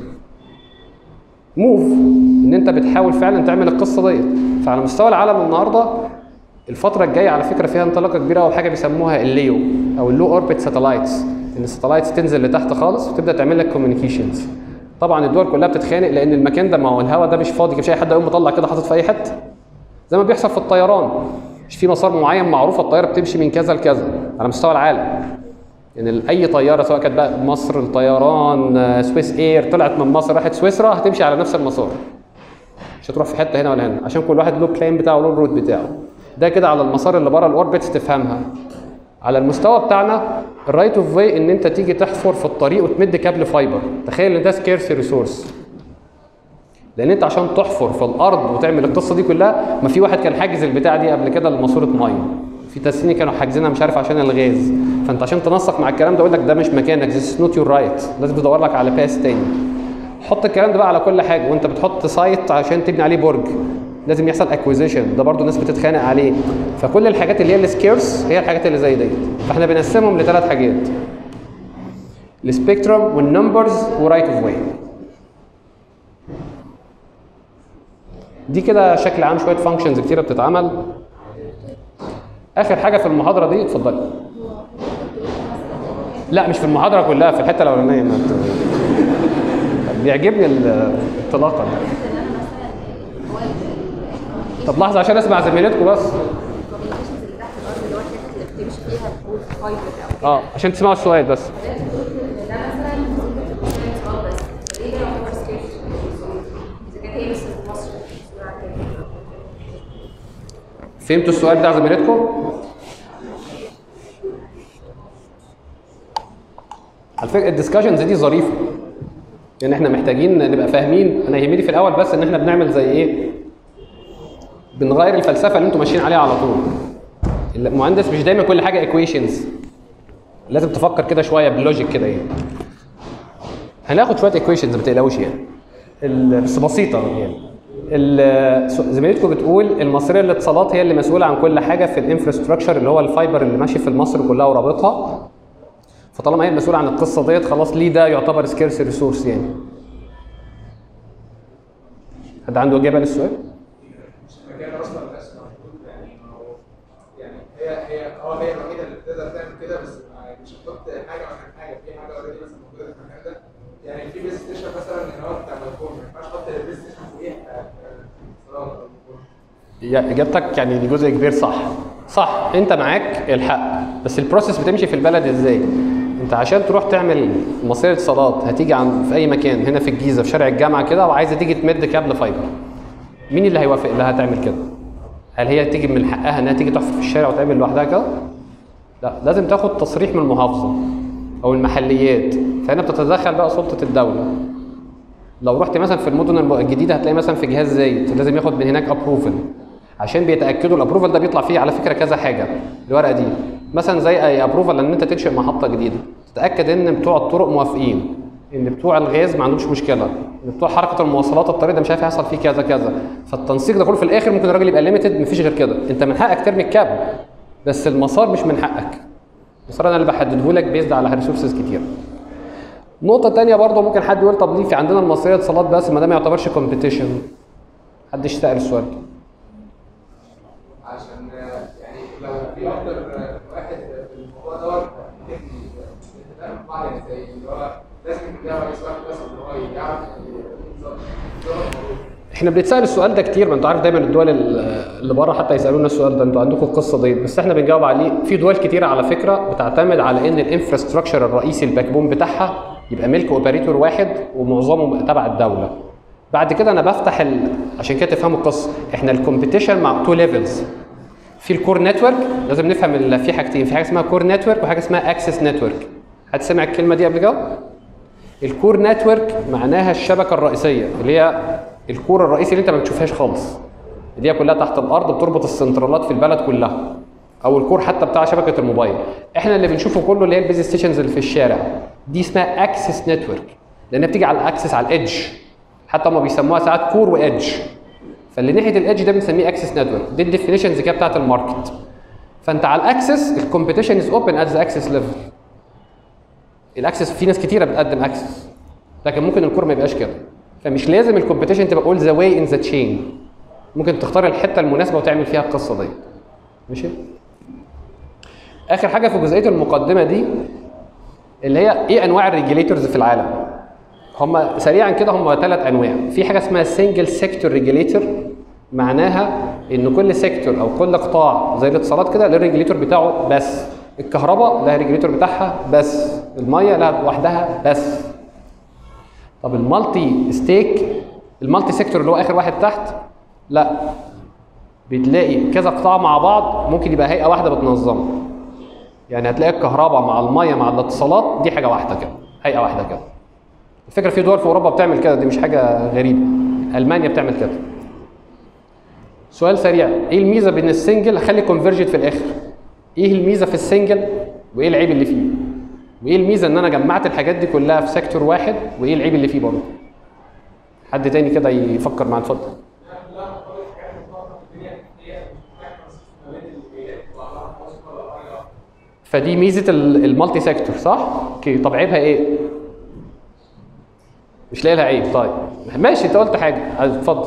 موف ان انت بتحاول فعلا تعمل القصه ديت فعلى مستوى العالم النهارده الفتره الجايه على فكره فيها انطلاقه كبيره قوي حاجه بيسموها الليو او اللو اوربت ساتلايتس ان الساتلايتس تنزل لتحت خالص وتبدا تعمل لك كوميونيكيشنز طبعا الدول كلها بتتخانق لان المكان ده ما هو الهواء ده مش فاضي مش اي حد يقوم مطلع كده حاطط في اي حته زي ما بيحصل في الطيران مش في مسار معين معروف الطياره بتمشي من كذا لكذا على مستوى العالم يعني اي طياره سواء كانت بقى مصر الطيران آه، سويس اير طلعت من مصر راحت سويسرا هتمشي على نفس المسار مش هتروح في حته هنا ولا هنا عشان كل واحد له الكلايم بتاعه له الروت بتاعه ده كده على المسار اللي بره الاوربت تفهمها على المستوى بتاعنا الرايت اوف واي ان انت تيجي تحفر في الطريق وتمد كابل فايبر تخيل ان ده سكيرس ريسورس لان انت عشان تحفر في الارض وتعمل القصه دي كلها ما في واحد كان حاجز البتاع دي قبل كده لماسوره ميه في تسنين كانوا حاجزينها مش عارف عشان الغاز فانت عشان تنسق مع الكلام ده يقول لك ده مش مكانك this is not your right لازم تدور لك على باس تاني حط الكلام ده بقى على كل حاجه وانت بتحط سايت عشان تبني عليه برج لازم يحصل اكويزيشن ده برضو الناس بتتخانق عليه فكل الحاجات اللي هي السكيرس هي الحاجات اللي زي ديت فاحنا بنقسمهم لثلاث حاجات السبيكترم والنمبرز ورايت اوف واي دي كده شكل عام شويه فانكشنز كتيره بتتعمل اخر حاجه في المحاضره دي اتفضلي لا مش في المحاضره كلها في الحته الاولانيه ما ت- بيعجبني الانطلاقه دي طب لحظه عشان اسمع زميلتكم بس الكوميونيكيشنز اللي تحت الارض اللي هو الحته اللي بتمشي فيها الكود فايبر او اه عشان تسمعوا السؤال بس ده مثلا ممكن تكون سؤال بس ايه ده يعتبر سكيل اذا كانت هي بس في مصر مسؤولة عن كده. فهمتوا السؤال بتاع زميلتكم؟ على فكره الديسكشنز دي ظريفه يعني احنا محتاجين نبقى فاهمين انا يهمني في الاول بس ان احنا بنعمل زي ايه بنغير الفلسفه اللي انتم ماشيين عليها على طول المهندس مش دايما كل حاجه ايكويشنز لازم تفكر كده شويه باللوجيك كده يعني هناخد شويه ايكويشنز ما تقلقوش يعني ال- بس بسيطه يعني ال- زميلتكم بتقول المصريه للاتصالات هي اللي مسؤوله عن كل حاجه في الانفراستراكشر اللي هو الفايبر اللي ماشي في مصر كلها ورابطها فطالما هي المسؤوله عن القصه ديت خلاص ليه ده يعتبر سكيرس ريسورس يعني حد عنده اجابه للسؤال؟ مكان اصلا الناس موجود يعني ما هو يعني هي هي اه هي الوحيده اللي بتقدر تعمل كده بس ما- مش هتحط حاجه مكان حاجه في حاجه اوريدي مثلا موجوده في المكان ده يعني في بلاي ستيشن مثلا هنا هو بتاع الفون ما ينفعش تحط البلاي ستيشن فوقيه آه، آه، صالة أو الفون. يا- اجابتك يعني دي جزء كبير صح صح انت معاك الحق بس البروسيس بتمشي في البلد ازاي انت عشان تروح تعمل مصير اتصالات هتيجي عن في اي مكان هنا في الجيزه في شارع الجامعه كده وعايزه تيجي تمد كابل فايبر مين اللي هيوافق لها تعمل كده هل هي تيجي من حقها انها تيجي تحفر في الشارع وتعمل لوحدها كده لا لازم تاخد تصريح من المحافظه او المحليات فهنا بتتدخل بقى سلطه الدوله لو رحت مثلا في المدن الم- الجديده هتلاقي مثلا في جهاز زايد لازم ياخد من هناك ابروفل عشان بيتاكدوا الابروفل ده بيطلع فيه على فكره كذا حاجه الورقه دي مثلا زي اي ابروفل ان انت تنشئ محطه جديده تتاكد ان بتوع الطرق موافقين ان بتوع الغاز ما عندهمش مشكله ان بتوع حركه المواصلات الطريق ده مش عارف هيحصل فيه كذا كذا فالتنسيق ده كله في الاخر ممكن الراجل يبقى ليميتد مفيش غير كده انت من حقك ترمي الكابل بس المسار مش من حقك المسار انا اللي بحدده لك بيزد على ريسورسز كتير نقطة تانية برضه ممكن حد يقول طب ليه في عندنا المصرية اتصالات بس ما ده ما يعتبرش كومبيتيشن محدش سأل السؤال ده عشان آه، يعني لو في اكتر آه، واحد في الموضوع دوت ممكن نتفاهم مع بعض يعني زي اللي هو لازم يكون لها رئيس واحد بس اللي هو يعرف يظبط يظبط الموضوع احنا بنتسال السؤال ده كتير ما انت عارف دايما الدول ال- اللي بره حتى يسالونا السؤال ده انتوا عندكم القصه دي بس احنا بنجاوب عليه في دول كتيره على فكره بتعتمد على ان الانفراستراكشر الرئيسي الباك بون بتاعها يبقى ملك اوبريتور واحد ومعظمه تبع الدوله بعد كده انا بفتح ال... عشان كده تفهموا القصه احنا الكومبيتيشن مع تو ليفلز في الكور نتورك لازم نفهم ال- في حاجتين في حاجه اسمها كور نتورك وحاجه اسمها اكسس نتورك حد سمع الكلمه دي قبل كده الكور نتورك معناها الشبكه الرئيسيه اللي هي الكور الرئيسي اللي انت ما بتشوفهاش خالص اللي هي كلها تحت الارض بتربط السنترالات في البلد كلها او الكور حتى بتاع شبكه الموبايل احنا اللي بنشوفه كله اللي هي البيزي ستيشنز اللي في الشارع دي اسمها اكسس نتورك لانها بتيجي على الاكسس على الايدج حتى هم بيسموها ساعات كور وايدج فاللي ناحيه الايدج ده بنسميه اكسس نتورك دي الديفينيشنز كده بتاعت الماركت فانت على الاكسس الكومبيتيشن از اوبن ات ذا اكسس ليفل الاكسس في ناس كتيره بتقدم اكسس لكن ممكن الكور ما يبقاش كده فمش لازم الكومبيتيشن تبقى اول ذا واي ان ذا تشين ممكن تختار الحته المناسبه وتعمل فيها القصه دي ماشي اخر حاجه في جزئيه المقدمه دي اللي هي ايه انواع الريجليتورز في العالم هم سريعا كده هم ثلاث انواع في حاجه اسمها سنجل سيكتور ريجليتور معناها ان كل سيكتور او كل قطاع زي الاتصالات كده له الريجليتور بتاعه بس الكهرباء لها الريجليتور بتاعها بس الميه لها لوحدها بس طب المالتي ستيك المالتي سيكتور اللي هو اخر واحد تحت لا بتلاقي كذا قطاع مع بعض ممكن يبقى هيئه واحده بتنظمه يعني هتلاقي الكهرباء مع الميه مع الاتصالات دي حاجه واحده كده هيئه واحده كده الفكره في دول في اوروبا بتعمل كده دي مش حاجه غريبه المانيا بتعمل كده سؤال سريع ايه الميزه بين السنجل خلي كونفرجت في الاخر ايه الميزه في السنجل وايه العيب اللي فيه وايه الميزه ان انا جمعت الحاجات دي كلها في سيكتور واحد وايه العيب اللي فيه برضه حد تاني كده يفكر معايا اتفضل فدي ميزه ال- المالتي سيكتور صح؟ اوكي طب عيبها ايه؟ مش لاقي لها عيب طيب ماشي انت قلت حاجه اتفضل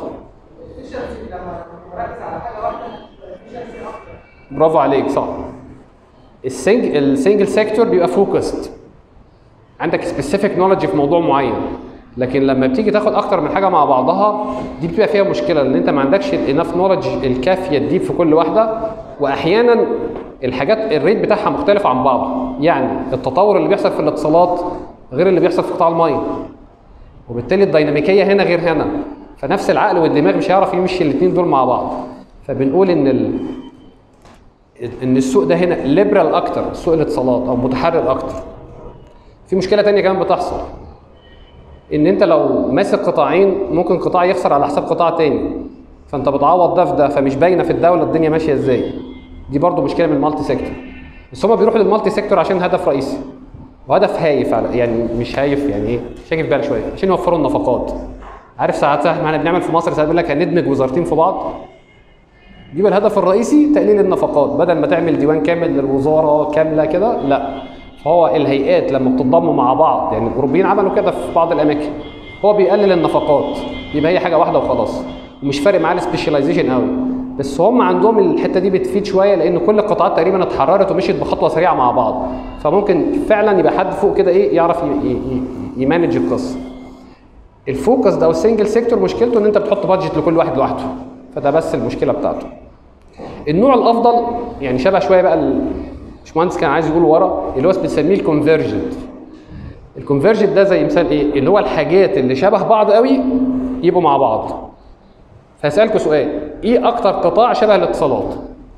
برافو عليك صح السنج السنجل سيكتور بيبقى فوكست عندك سبيسيفيك نولج في موضوع معين لكن لما بتيجي تاخد اكتر من حاجه مع بعضها دي بتبقى فيها مشكله لان انت ما عندكش الانف نولج الكافيه تديب في كل واحده واحيانا الحاجات الريت بتاعها مختلف عن بعضه يعني التطور اللي بيحصل في الاتصالات غير اللي بيحصل في قطاع الميه وبالتالي الديناميكيه هنا غير هنا فنفس العقل والدماغ مش هيعرف يمشي الاثنين دول مع بعض فبنقول ان ال... ان السوق ده هنا ليبرال اكتر سوق الاتصالات او متحرر اكتر في مشكله تانية كمان بتحصل ان انت لو ماسك قطاعين ممكن قطاع يخسر على حساب قطاع تاني فانت بتعوض ده في ده فمش باينه في الدوله الدنيا ماشيه ازاي دي برضو مشكله من المالتي سيكتور بس هما بيروحوا للمالتي سيكتور عشان هدف رئيسي وهدف هايف على يعني مش هايف يعني ايه شاكف بال شويه عشان يوفروا النفقات عارف ساعات ساعات ما احنا بنعمل في مصر ساعات بيقول لك هندمج وزارتين في بعض يبقى الهدف الرئيسي تقليل النفقات بدل ما تعمل ديوان كامل للوزاره كامله كده لا فهو الهيئات لما بتنضم مع بعض يعني الاوروبيين عملوا كده في بعض الاماكن هو بيقلل النفقات يبقى هي حاجه واحده وخلاص ومش فارق معاه السبيشاليزيشن قوي بس هم عندهم الحته دي بتفيد شويه لان كل القطاعات تقريبا اتحررت ومشيت بخطوه سريعه مع بعض فممكن فعلا يبقى حد فوق كده ايه يعرف ي- ي- ي- يمانج القصه الفوكس ده او السنجل سيكتور مشكلته ان انت بتحط بادجت لكل واحد لوحده فده بس المشكله بتاعته النوع الافضل يعني شبه شويه بقى ال- الباشمهندس كان عايز يقول ورا اللي هو بنسميه الكونفرجنت الكونفرجنت ده زي مثال ايه اللي هو الحاجات اللي شبه بعض قوي يبقوا مع بعض فهسألكوا سؤال ايه اكتر قطاع شبه الاتصالات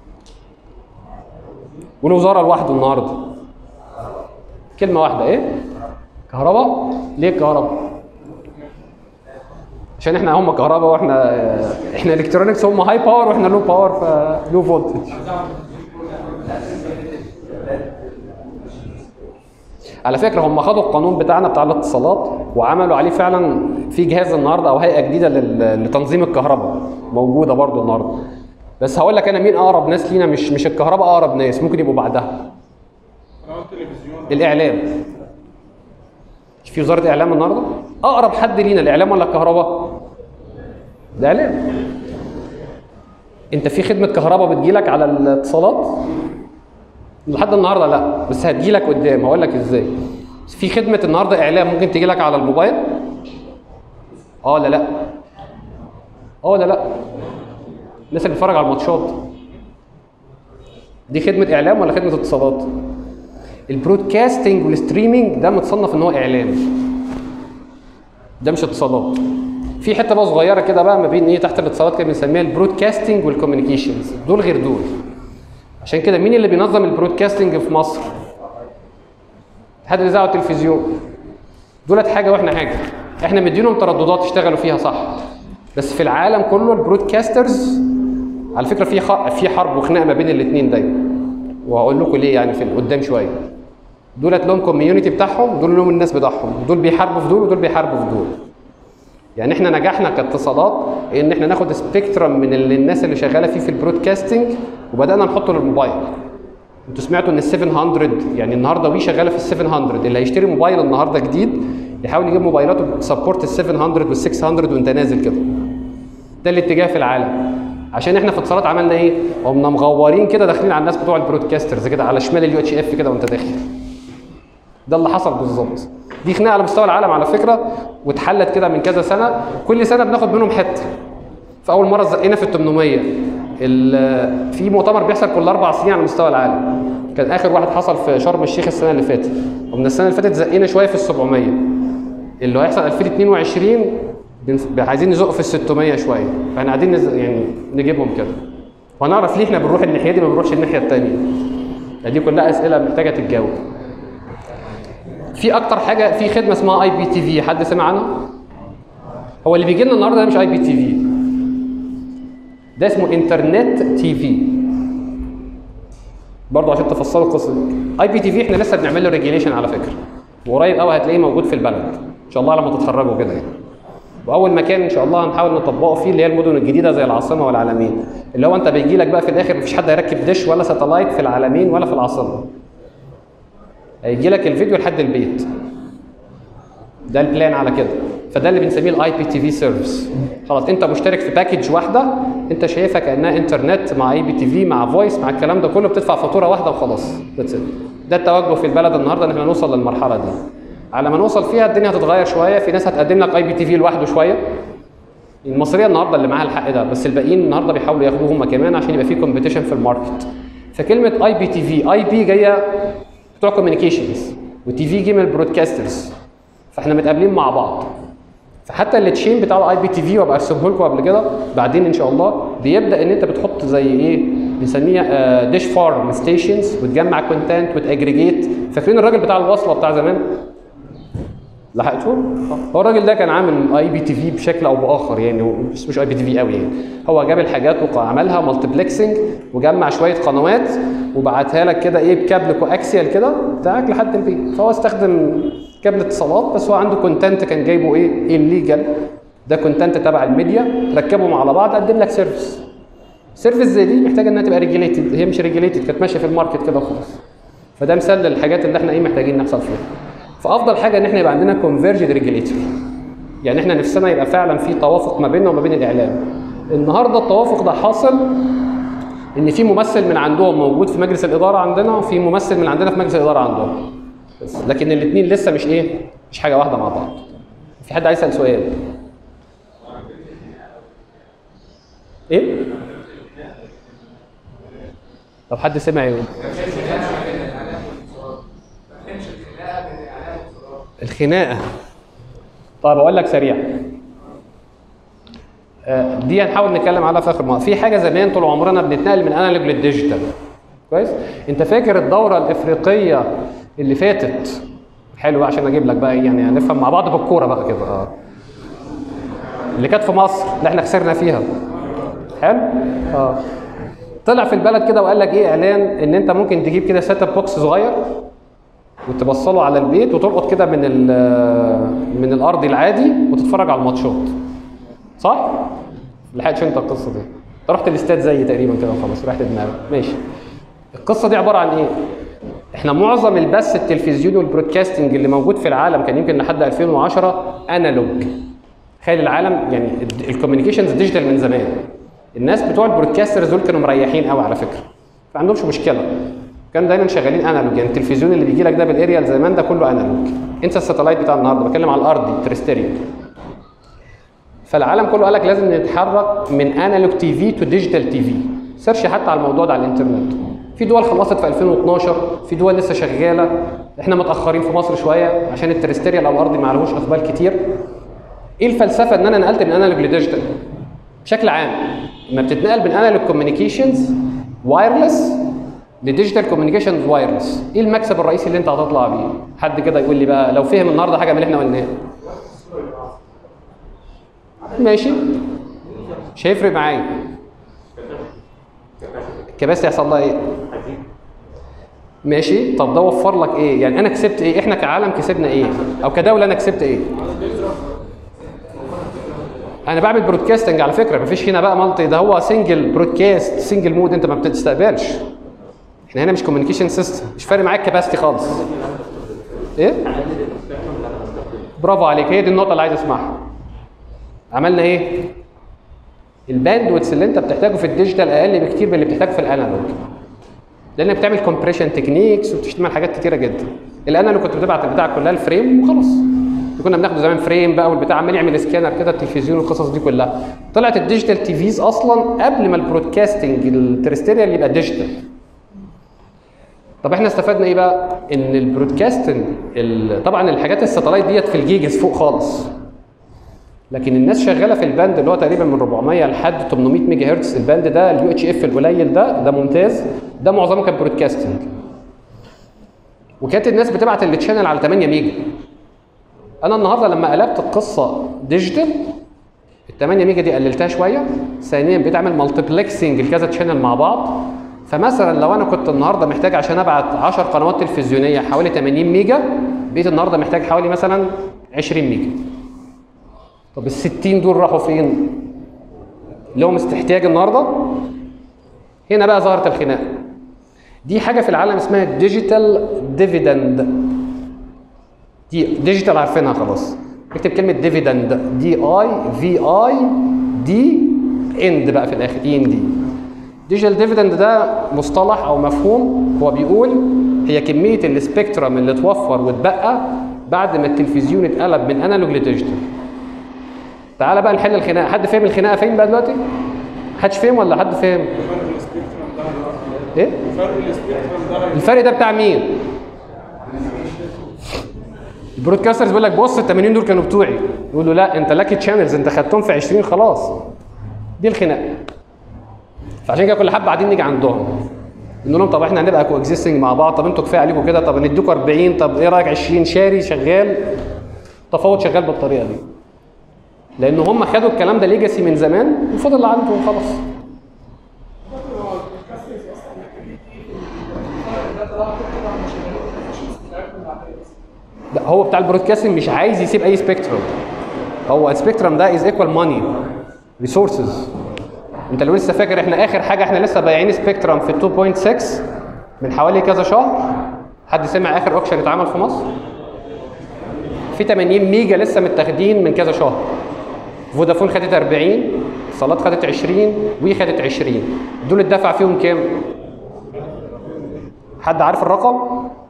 والوزاره لوحده النهارده كلمه واحده ايه كهرباء ليه الكهرباء عشان احنا هم كهرباء واحنا احنا الكترونكس هم هاي باور واحنا لو باور فلو فولتج على فكره هم خدوا القانون بتاعنا بتاع الاتصالات وعملوا عليه فعلا في جهاز النهارده او هيئه جديده لل- لتنظيم الكهرباء موجوده برضو النهارده بس هقول لك انا مين اقرب ناس لينا مش مش الكهرباء اقرب ناس ممكن يبقوا بعدها الاعلام مش في وزاره اعلام النهارده اقرب حد لينا الاعلام ولا الكهرباء الاعلام انت في خدمه كهرباء بتجيلك على الاتصالات لحد النهارده لا بس هتجيلك قدام هقول لك ازاي بس في خدمه النهارده اعلام ممكن تجيلك على الموبايل اه ولا لا اه ولا لا الناس اللي بتتفرج على الماتشات دي خدمه اعلام ولا خدمه اتصالات البرودكاستنج والستريمينج ده متصنف ان هو اعلام ده مش اتصالات في حته بقى صغيره كده بقى ما بين ايه تحت الاتصالات كده بنسميها البرودكاستنج والكوميونيكيشنز دول غير دول عشان كده مين اللي بينظم البرودكاستنج في مصر اتحاد الاذاعه والتلفزيون دولت حاجه واحنا حاجه احنا مدينهم ترددات يشتغلوا فيها صح بس في العالم كله البرودكاسترز على فكره في خ... في حرب وخناقه ما بين الاثنين دايما وهقول لكم ليه يعني في قدام شويه دولت لهم كوميونتي بتاعهم دول لهم الناس بتاعهم دول بيحاربوا في دول ودول بيحاربوا في دول يعني احنا نجحنا كاتصالات ان احنا ناخد سبيكترم من اللي الناس اللي شغاله فيه في البرودكاستنج وبدانا نحطه للموبايل انتوا سمعتوا ان ال 700 يعني النهارده وي شغاله في ال 700 اللي هيشتري موبايل النهارده جديد يحاول يجيب موبايلاته بتسبورت ال 700 وال 600 وانت نازل كده ده الاتجاه في العالم عشان احنا في اتصالات عملنا ايه؟ قمنا مغورين كده داخلين على الناس بتوع البرودكاسترز كده على شمال اليو اتش اف كده وانت داخل ده اللي حصل بالظبط دي خناقه على مستوى العالم على فكره واتحلت كده من كذا سنه كل سنه بناخد منهم حته فاول مره زقنا في ال 800 ال- في مؤتمر بيحصل كل اربع سنين على مستوى العالم كان اخر واحد حصل في شرم الشيخ السنه اللي فاتت ومن السنه اللي فاتت زقنا شويه في ال 700 اللي هيحصل 2022 بنف- عايزين نزق في ال 600 شويه فاحنا قاعدين نز... يعني نجيبهم كده وهنعرف ليه احنا بنروح الناحيه دي ما بنروحش الناحيه الثانيه دي كلها اسئله محتاجه تتجاوب في اكتر حاجه في خدمه اسمها اي بي تي في حد سمع عنها هو اللي بيجي لنا النهارده ده مش اي بي تي في ده اسمه انترنت تي في برضه عشان تفصلوا القصه دي اي بي تي في احنا لسه بنعمل له ريجيليشن على فكره وقريب قوي هتلاقيه موجود في البلد ان شاء الله لما تتخرجوا كده يعني واول مكان ان شاء الله هنحاول نطبقه فيه اللي هي المدن الجديده زي العاصمه والعالمين اللي هو انت بيجي لك بقى في الاخر مفيش حد هيركب دش ولا ساتلايت في العالمين ولا في العاصمه هيجي لك الفيديو لحد البيت ده البلان على كده فده اللي بنسميه الاي بي تي في سيرفيس خلاص انت مشترك في باكج واحده انت شايفها كانها انترنت مع اي بي تي في مع فويس مع الكلام ده كله بتدفع فاتوره واحده وخلاص That's it. ده التوجه في البلد النهارده ان احنا نوصل للمرحله دي على ما نوصل فيها الدنيا هتتغير شويه في ناس هتقدم لك اي بي تي في لوحده شويه المصريه النهارده اللي معاها الحق ده بس الباقيين النهارده بيحاولوا ياخدوه هم كمان عشان يبقى في كومبيتيشن في الماركت فكلمه اي بي تي في اي بي جايه بتوع كوميونيكيشنز وتي في جه من البرودكاسترز فاحنا متقابلين مع بعض فحتى التشين بتاع الاي بي تي في وابقى ارسمه لكم قبل كده بعدين ان شاء الله بيبدا ان انت بتحط زي ايه بنسميها ديش فارم ستيشنز وتجمع كونتنت وتاجريجيت فاكرين الراجل بتاع الوصله بتاع زمان لحقتوه؟ هو الراجل ده كان عامل اي بي تي في بشكل او باخر يعني هو بس مش اي بي تي في قوي يعني هو جاب الحاجات وعملها مالتيبلكسنج وجمع شويه قنوات وبعتها لك كده ايه بكابل كواكسيال كده بتاعك لحد البيت فهو استخدم كابل اتصالات بس هو عنده كونتنت كان جايبه ايه الليجل ده كونتنت تبع الميديا ركبهم على بعض قدم لك سيرفيس سيرفيس زي دي محتاجه انها تبقى ريجيليتد هي مش ريجيليتد كانت ماشيه في الماركت كده وخلاص فده مثال للحاجات اللي احنا ايه محتاجين نحصل فيها فافضل حاجه ان احنا يبقى عندنا كونفرجد ريجيليتور يعني احنا نفسنا يبقى فعلا في توافق ما بيننا وما بين الاعلام النهارده التوافق ده حاصل ان في ممثل من عندهم موجود في مجلس الاداره عندنا وفي ممثل من عندنا في مجلس الاداره عندهم بس لكن الاثنين لسه مش ايه مش حاجه واحده مع بعض في حد عايز يسال سؤال ايه لو حد سمع يقول الخناقه طيب اقول لك سريع آه، دي هنحاول نتكلم عليها في اخر مرة في حاجه زمان طول عمرنا بنتنقل من انالوج للديجيتال كويس انت فاكر الدوره الافريقيه اللي فاتت حلو عشان اجيب لك بقى إيه، يعني هنفهم مع بعض بالكوره بقى كده اه اللي كانت في مصر اللي احنا خسرنا فيها حلو اه طلع في البلد كده وقال لك ايه اعلان ان انت ممكن تجيب كده سيت اب بوكس صغير وتبصله على البيت وتلقط كده من ال- من الارض العادي وتتفرج على الماتشات صح؟ لحقتش انت القصه دي انت رحت الاستاد زي تقريبا كده وخلاص ريحت دماغك ماشي القصه دي عباره عن ايه؟ احنا معظم البث التلفزيوني والبرودكاستنج اللي موجود في العالم كان يمكن لحد 2010 انالوج تخيل العالم يعني الكوميونيكيشنز ديجيتال من زمان الناس بتوع البرودكاسترز دول كانوا مريحين قوي على فكره ما عندهمش مشكله كانوا دايما شغالين انالوج يعني التلفزيون اللي بيجي لك ده بالاريال زمان ده كله انالوج انسى الساتلايت بتاع النهارده بتكلم على الارضي تريستيريو فالعالم كله قال لك لازم نتحرك من انالوج تي في تو ديجيتال تي في سيرش حتى على الموضوع ده على الانترنت في دول خلصت في 2012 في دول لسه شغاله احنا متاخرين في مصر شويه عشان التريستيريال او الارضي ما عليهوش اقبال كتير ايه الفلسفه ان انا نقلت من انالوج لديجيتال بشكل عام لما بتتنقل من انالوج كوميونيكيشنز وايرلس لديجيتال كوميونيكيشنز وايرلس ايه المكسب الرئيسي اللي انت هتطلع بيه حد كده يقول لي بقى لو فهم النهارده حاجه من اللي احنا قلناها ماشي مش هيفرق معايا الكباسيتي هيحصل لها ايه ماشي طب ده وفر لك ايه يعني انا كسبت ايه احنا كعالم كسبنا ايه او كدوله انا كسبت ايه انا بعمل برودكاستنج على فكره مفيش هنا بقى مالتي ده هو سنجل برودكاست سنجل مود انت ما بتستقبلش احنا هنا مش كوميونيكيشن سيستم مش فارق معاك كباستي خالص ايه برافو عليك هي دي النقطه اللي عايز اسمعها عملنا ايه الباندويتس اللي انت بتحتاجه في الديجيتال اقل بكتير من اللي بتحتاجه في الانالوج لانك بتعمل كومبريشن تكنيكس وبتشتغل حاجات كتيره جدا الانالوج كنت بتبعت البتاع كلها الفريم وخلاص كنا بناخده زمان فريم بقى والبتاع عمال يعمل سكانر كده التلفزيون والقصص دي كلها طلعت الديجيتال تي فيز اصلا قبل ما البرودكاستنج الترستيريال يبقى ديجيتال طب احنا استفدنا ايه بقى ان البرودكاستنج ال- طبعا الحاجات الساتلايت ديت في الجيجز فوق خالص لكن الناس شغاله في الباند اللي هو تقريبا من 400 لحد 800 ميجا هرتز الباند ده اليو اتش اف القليل ده ده ممتاز ده معظمه كان برودكاستنج وكانت الناس بتبعت التشانل على 8 ميجا انا النهارده لما قلبت القصه ديجيتال ال 8 ميجا دي قللتها شويه ثانيا بقيت اعمل مالتيبلكسنج لكذا تشانل مع بعض فمثلا لو انا كنت النهارده محتاج عشان ابعت 10 قنوات تلفزيونيه حوالي 80 ميجا بقيت النهارده محتاج حوالي مثلا 20 ميجا طب ال 60 دول راحوا فين؟ لهم استحتياج النهارده هنا بقى ظهرت الخناقه دي حاجه في العالم اسمها ديجيتال ديفيدند دي ديجيتال عارفينها خلاص اكتب كلمه ديفيدند دي اي في اي دي اند بقى في الاخر اي ان دي ديجيتال ديفيدند ده مصطلح او مفهوم هو بيقول هي كميه السبيكترم اللي اتوفر واتبقى بعد ما التلفزيون اتقلب من انالوج لديجيتال تعالى بقى نحل الخناقه حد فاهم الخناقه فين بقى دلوقتي محدش فاهم ولا حد فاهم ايه الفرق ده بتاع مين البرودكاسترز بيقول لك بص ال 80 دول كانوا بتوعي يقول له لا انت لاكي تشانلز انت خدتهم في 20 خلاص دي الخناقه فعشان كده كل حبه قاعدين نيجي عندهم نقول لهم طب احنا هنبقى كو اكزيستنج مع بعض طب انتوا كفايه عليكم كده طب نديكوا 40 طب ايه رايك 20 شاري شغال تفاوض شغال بالطريقه دي لان هم خدوا الكلام ده ليجاسي من زمان وفضل عندهم خلاص لا هو بتاع البرودكاستنج مش عايز يسيب اي سبيكترم هو السبيكترم ده از ايكوال ماني ريسورسز انت لو لسه فاكر احنا اخر حاجه احنا لسه بايعين سبيكترم في 2.6 من حوالي كذا شهر حد سمع اخر اوكشن اتعمل في مصر في 80 ميجا لسه متاخدين من كذا شهر فودافون خدت 40 اتصالات خدت 20 وي خدت 20 دول اتدفع فيهم كام حد عارف الرقم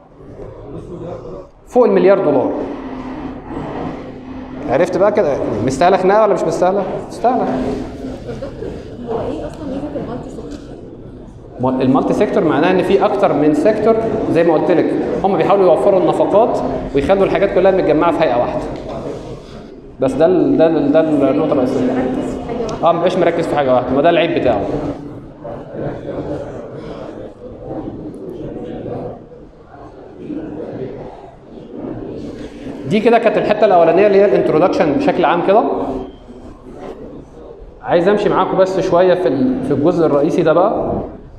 فوق المليار دولار عرفت بقى كده مستاهله خناقه ولا مش مستاهله مستاهله هو ايه اصلا ميزه المالتي سيكتور؟ م- المالتي سيكتور معناها ان في اكتر من سيكتور زي ما قلت لك هم بيحاولوا يوفروا النفقات ويخلوا الحاجات كلها متجمعه في هيئه واحده بس ده ال ده ال ده النقطه الرئيسيه مركز في حاجه واحده اه مبقاش مركز في حاجه واحده ما ده العيب بتاعه دي كده كانت الحته الاولانيه اللي هي الانترودكشن بشكل عام كده عايز امشي معاكم بس شويه في ال- في الجزء الرئيسي ده بقى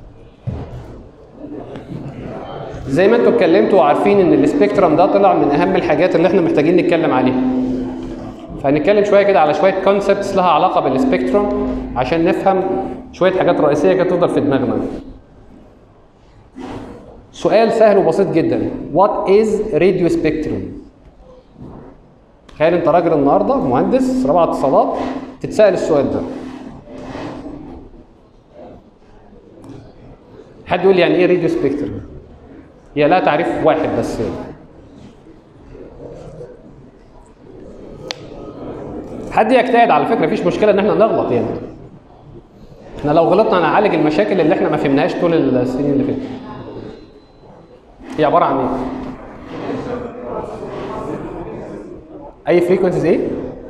زي ما انتوا اتكلمتوا وعارفين ان السبيكترم ده طلع من اهم الحاجات اللي احنا محتاجين نتكلم عليها فهنتكلم شويه كده على شويه كونسبتس لها علاقه بالسبيكترم عشان نفهم شويه حاجات رئيسيه كده تفضل في دماغنا سؤال سهل وبسيط جدا وات از راديو سبيكترم تخيل انت راجل النهارده مهندس رابعه اتصالات تتسال السؤال ده حد يقول لي يعني ايه راديو سبيكترم هي لا تعريف واحد بس يعني. حد يجتهد على فكره مفيش مشكله ان احنا نغلط يعني احنا لو غلطنا هنعالج المشاكل اللي احنا ما فهمناهاش طول السنين اللي فاتت هي عباره عن ايه اي فريكونسيز ايه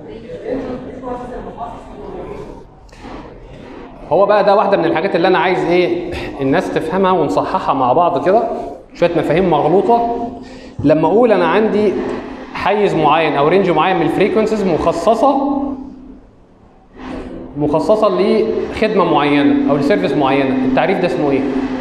هو بقى ده واحده من الحاجات اللي انا عايز ايه الناس تفهمها ونصححها مع بعض كده شويه مفاهيم مغلوطه لما اقول انا عندي حيز معين او رينج معين من الفريكونسيز مخصصه مخصصه لخدمه معينه او لسيرفيس معينه التعريف ده اسمه ايه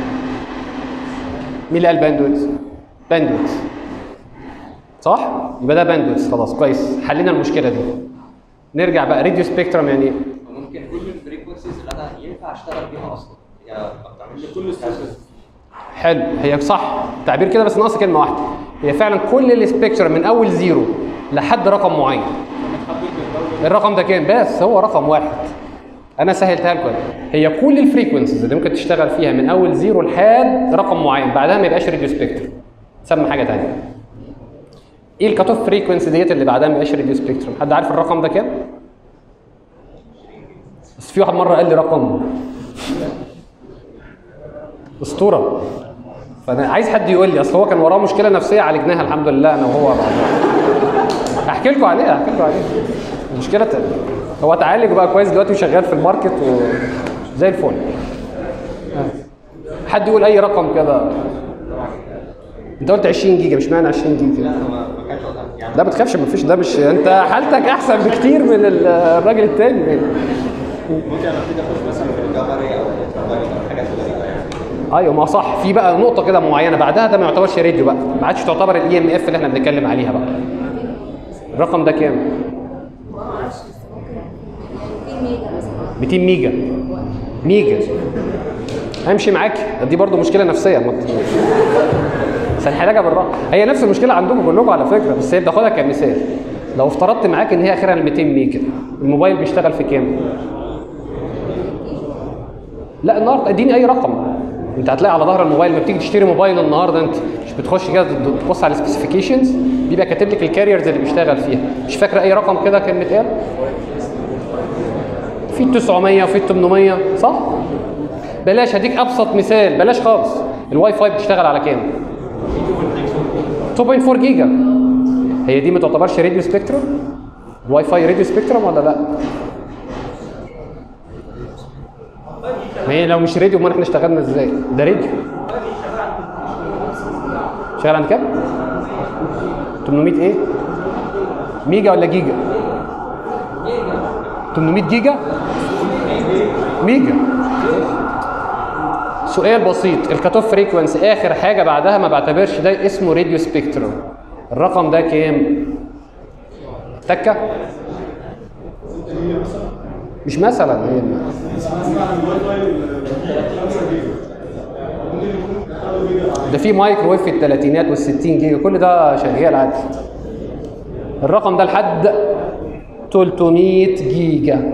مين اللي قال باندويث باندويث صح يبقى ده باندويث خلاص كويس حلينا المشكله دي نرجع بقى راديو سبيكترم يعني ايه ممكن كل الفريكونسيز اللي انا ينفع اشتغل بيها اصلا هي اكتر من كل السيرفيس حلو هي صح تعبير كده بس ناقص كلمه واحده هي فعلا كل السبيكترم من اول زيرو لحد رقم معين الرقم ده كام بس هو رقم واحد انا سهلتها لكم هي كل الفريكونسيز اللي ممكن تشتغل فيها من اول زيرو لحد رقم معين بعدها ما يبقاش راديو سبيكترم تسمى حاجه ثانيه ايه الكات اوف فريكونسي ديت اللي بعدها ما يبقاش راديو سبيكترم حد عارف الرقم ده كام بس في واحد مره قال لي رقم اسطوره فانا عايز حد يقول لي اصل هو كان وراه مشكله نفسيه عالجناها الحمد لله انا وهو هحكي لكم عليها هحكي لكم عليها المشكله ت- هو اتعالج وبقى كويس دلوقتي وشغال في الماركت وزي الفل آه. حد يقول اي رقم كده انت قلت 20 جيجا مش معنى 20 جيجا لا انا ما ما كانش قصدي يعني لا ما تخافش ما فيش ده مش انت حالتك احسن بكتير من ال- الراجل التاني ممكن انا ابتدي اخش مثلا في الجبري او التربري او حاجات غريبه يعني ايوه ما صح في بقى نقطه كده معينه بعدها ده ما يعتبرش راديو بقى ما عادش تعتبر الاي ام اف اللي احنا بنتكلم عليها بقى الرقم ده كام ما اعرفش بس ممكن 200 ميجا مثلا 200 ميجا ميجا امشي معاك دي برضو مشكله نفسيه ما ت- بس هنحلها بالراحه هي نفس المشكله عندكم كلكم على فكره بس هي بتاخدها كمثال لو افترضت معاك ان هي اخرها ال 200 ميجا الموبايل بيشتغل في كام لا النهارده اديني اي رقم انت هتلاقي على ظهر الموبايل لما بتيجي تشتري موبايل النهارده انت مش بتخش كده تبص على السبيسيفيكيشنز بيبقى كاتب لك الكاريرز اللي بيشتغل فيها مش فاكره اي رقم كده كان متقال في 900 وفي 800 صح بلاش هديك ابسط مثال بلاش خالص الواي فاي بتشتغل على كام 2.4 جيجا هي دي ما تعتبرش راديو سبيكترم الواي فاي راديو سبيكترم ولا لا ما هي لو مش راديو امال احنا اشتغلنا ازاي ده راديو شغال عند كام 800 ايه ميجا ولا جيجا 800 جيجا ميجا سؤال بسيط الكات اوف فريكونسي اخر حاجه بعدها ما بعتبرش ده اسمه راديو سبيكترم الرقم ده كام تكه مش مثلا هي ده في مايكرويف في الثلاثينات والستين جيجا كل ده شغال عادي الرقم ده لحد 300 جيجا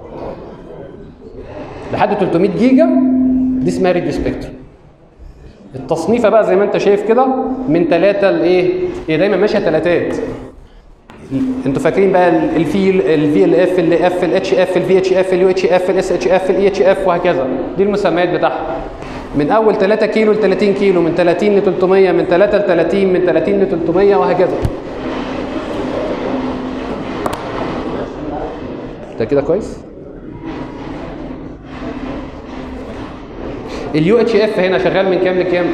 لحد 300 جيجا دي اسمها راديو سبيكترم التصنيفه بقى زي ما انت شايف كده من ثلاثه لايه؟ هي دايما ماشيه ثلاثات انتوا فاكرين بقى الفي الفي ال اف ال اف الاتش اف الفي اتش اف اليو اتش اف الاس اتش اف الاي اتش اف وهكذا دي المسميات بتاعها من اول 3 كيلو ل 30 كيلو من 30 ل 300 من 3 ل 30 من 30 ل 300 وهكذا ده كده كويس اليو اتش اف هنا شغال من كام لكام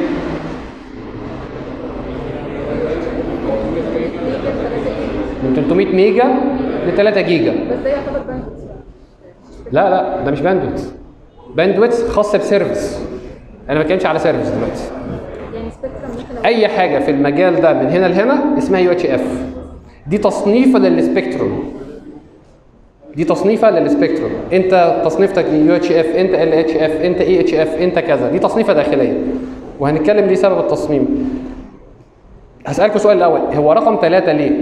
من 300 ميجا ل 3 جيجا بس ده يعتبر باندويث لا لا ده مش باندويث باندويث خاص بسيرفيس انا ما بتكلمش على سيرفيس دلوقتي يعني سبيكترم ممكن لو اي حاجه في المجال ده من هنا لهنا اسمها يو اتش اف دي تصنيفه للسبيكتروم دي تصنيفه للسبيكتروم انت تصنيفتك يو اتش اف انت ال اتش اف انت اي اتش اف انت كذا دي تصنيفه داخليه وهنتكلم ليه سبب التصميم هسالكم سؤال الاول هو رقم ثلاثة ليه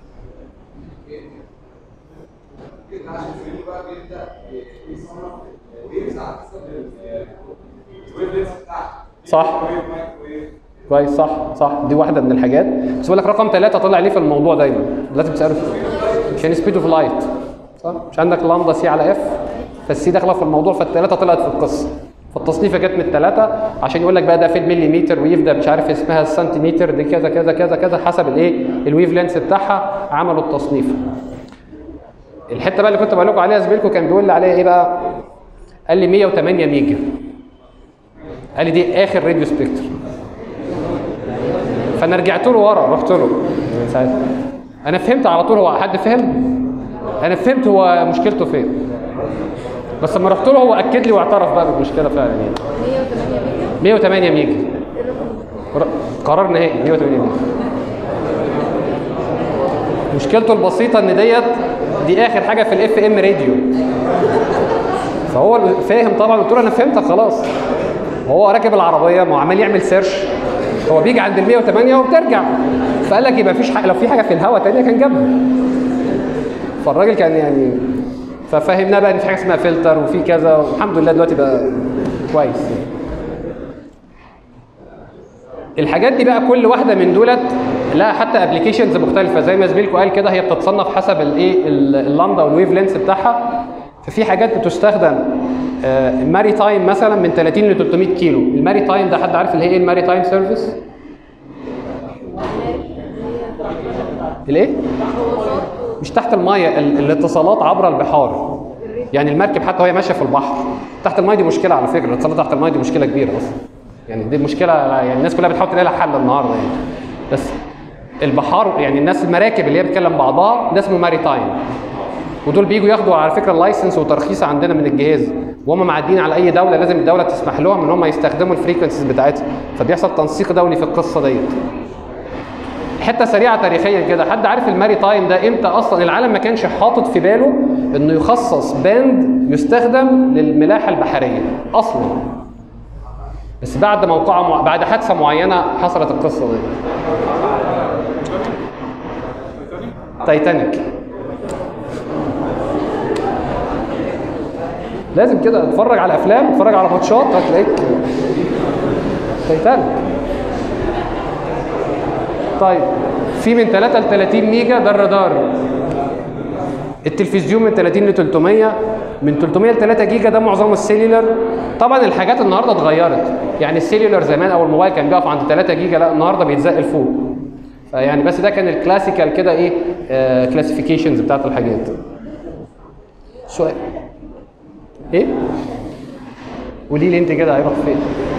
كده عشان الفيلم بقى بيبدا يصنف ويفز على حسب الويف لينس بتاعته صح ويف مايكرويف كويس صح صح دي واحده من الحاجات بس بقول لك رقم ثلاثة طلع ليه في الموضوع دايما لازم تساله عشان سبيد اوف لايت صح مش عندك لامدا سي على اف فالسي داخله في الموضوع فالثلاثه طلعت في القصه فالتصنيفه جت من الثلاثه عشان يقول لك بقى ده في المليمتر ويف ده مش عارف اسمها السنتيمتر دي كذا كذا كذا كذا حسب الايه الويف لينس بتاعها عملوا التصنيف الحته بقى اللي كنت بقول لكم عليها زميلكم كان بيقول لي عليها ايه بقى قال لي 108 ميجا قال لي دي اخر راديو سبيكتر فانا رجعت له ورا رحت له من ساعتها انا فهمت على طول هو حد فهم انا فهمت هو مشكلته فين بس لما رحت له هو اكد لي واعترف بقى بالمشكله فعلا يعني 108 ميجا ر- قرار نهائي 108 ميجا مشكلته البسيطه ان ديت دي اخر حاجه في الاف ام راديو فهو فاهم طبعا قلت له انا فهمتك خلاص وهو راكب العربيه ما هو عمال يعمل سيرش هو بيجي عند ال 108 وبترجع فقال لك يبقى مفيش حاجه لو في حاجه في الهواء تانية كان جابها فالراجل كان يعني ففهمناه بقى ان في حاجه اسمها فلتر وفي كذا والحمد لله دلوقتي بقى كويس الحاجات دي بقى كل واحده من دولت لها حتى ابلكيشنز مختلفه زي ما زميلكم قال كده هي بتتصنف حسب الايه ال- اللامدا والويف لينس بتاعها ففي حاجات بتستخدم ماري تايم مثلا من 30 ل 300 كيلو الماري تايم ده حد عارف اللي هي ايه الماري تايم سيرفيس الايه مش تحت المايه ال- الاتصالات عبر البحار يعني المركب حتى وهي ماشيه في البحر تحت المايه دي مشكله على فكره الاتصالات تحت المايه دي مشكله كبيره اصلا يعني دي مشكله يعني الناس كلها بتحاول تلاقي لها حل النهارده يعني بس البحار يعني الناس المراكب اللي هي بتكلم بعضها ده اسمه ماري تايم ودول بيجوا ياخدوا على فكره اللايسنس وترخيص عندنا من الجهاز وهم معديين على اي دوله لازم الدوله تسمح لهم ان هم يستخدموا الفريكونسيز بتاعتها فبيحصل تنسيق دولي في القصه ديت حته سريعه تاريخيا كده حد عارف الماري تايم ده امتى اصلا العالم ما كانش حاطط في باله انه يخصص باند يستخدم للملاحه البحريه اصلا بس بعد موقعه مع... بعد حادثه معينه حصلت القصه دي تايتانيك لازم كده اتفرج على افلام اتفرج على ماتشات هتلاقيك تايتانيك طيب في من 3 ل 30 ميجا ده الرادار التلفزيون من 30 ل 300 من 300 ل 3 جيجا ده معظمه السيلولر طبعا الحاجات النهارده اتغيرت يعني السيلولر زمان او الموبايل كان بيقف عند 3 جيجا لا النهارده بيتزق لفوق فيعني بس ده كان الكلاسيكال كده ايه كلاسيفيكيشنز بتاعت الحاجات سؤال ايه قولي لي انت كده هيروح فين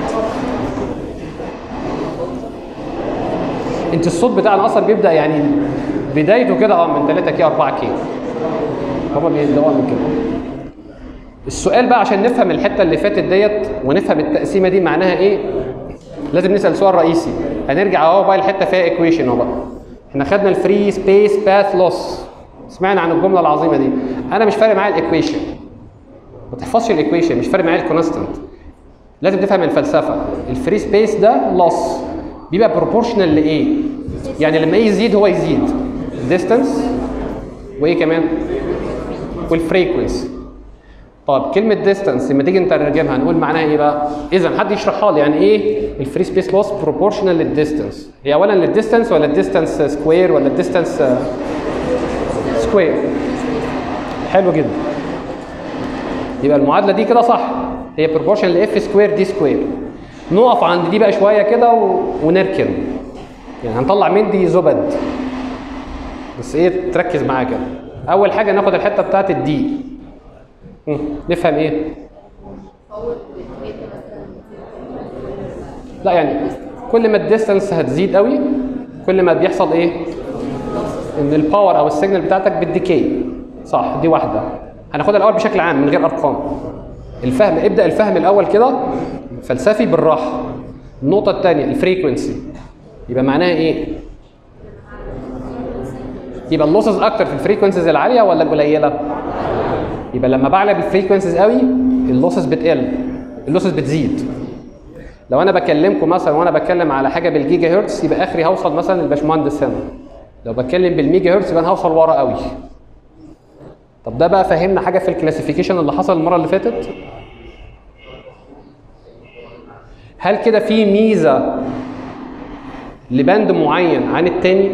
انت الصوت بتاعنا اصلا بيبدا يعني بدايته كده اه من 3 كي 4 كي هما بيبداوا من كده السؤال بقى عشان نفهم الحته اللي فاتت ديت ونفهم التقسيمه دي معناها ايه لازم نسال سؤال رئيسي هنرجع اهو بقى الحته فيها ايكويشن اهو بقى احنا خدنا الفري سبيس باث لوس سمعنا عن الجمله العظيمه دي انا مش فارق معايا الايكويشن ما تحفظش الايكويشن مش فارق معايا الكونستنت لازم تفهم الفلسفه الفري سبيس ده لوس بيبقى بروبورشنال لايه يعني لما ايه يزيد هو يزيد ديستانس وايه كمان والفريكونسي طب كلمة ديستانس لما تيجي نترجمها نقول معناها ايه بقى؟ إذا حد يشرحها لي يعني ايه الفري سبيس لوس بروبورشنال للديستانس؟ هي أولا للديستانس ولا الديستانس سكوير ولا الديستانس سكوير؟ حلو جدا. يبقى المعادلة دي كده صح هي بروبورشنال لاف سكوير دي سكوير. نقف عند دي بقى شوية كده و... ونركن. يعني هنطلع من دي زبد. بس ايه تركز معايا كده. أول حاجة ناخد الحتة بتاعت الدي. مم. نفهم ايه؟ لا يعني كل ما الديستانس هتزيد قوي كل ما بيحصل ايه؟ ان الباور او السيجنال بتاعتك بالديكي صح دي واحده هناخدها الاول بشكل عام من غير ارقام الفهم ابدا الفهم الاول كده فلسفي بالراحه النقطه الثانيه الفريكونسي يبقى معناها ايه؟ يبقى اللوسز اكتر في الفريكونسيز العاليه ولا القليله؟ يبقى لما بعلى بالفريكونسيز قوي اللوسز بتقل اللوسز بتزيد لو انا بكلمكم مثلا وانا بتكلم على حاجه بالجيجا هرتز يبقى اخري هوصل مثلا للباشمهندس هنا لو بتكلم بالميجا هرتز يبقى انا هوصل ورا قوي طب ده بقى فهمنا حاجه في الكلاسيفيكيشن اللي حصل المره اللي فاتت هل كده في ميزه لبند معين عن التاني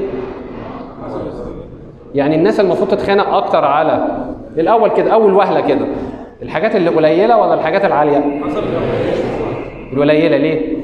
يعني الناس المفروض تتخانق اكتر على الاول كده اول وهله كده الحاجات اللي قليله ولا الحاجات العاليه القليله ليه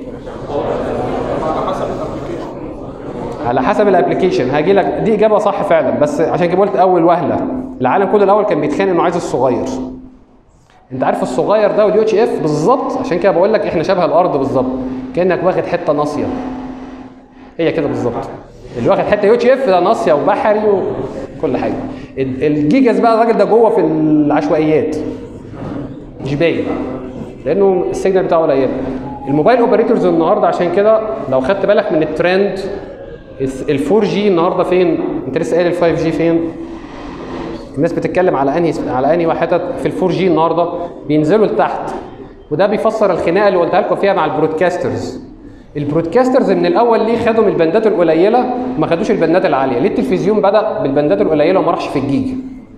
على حسب الابلكيشن هاجي لك دي اجابه صح فعلا بس عشان كده قلت اول وهله العالم كله الاول كان بيتخانق انه عايز الصغير انت عارف الصغير ده واليو اتش اف بالظبط عشان كده بقول لك احنا شبه الارض بالظبط كانك واخد حته ناصيه هي كده بالظبط اللي واخد حته يو اتش اف ده ناصيه وبحري وكل حاجه ال- الجيجاز بقى الراجل ده جوه في العشوائيات مش باين لانه السيجنال بتاعه قليل الموبايل اوبريتورز النهارده عشان كده لو خدت بالك من الترند ال 4 جي النهارده فين؟ انت لسه قايل ال 5 جي فين؟ الناس بتتكلم على انهي على انهي حتت في ال 4 جي النهارده بينزلوا لتحت وده بيفسر الخناقه اللي قلتها لكم فيها مع البرودكاسترز البرودكاسترز من الاول ليه خدوا من البندات القليله ما خدوش البندات العاليه ليه التلفزيون بدا بالبندات القليله وما راحش في الجيجا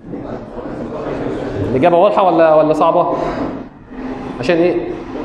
الاجابه واضحه ولا ولا صعبه عشان ايه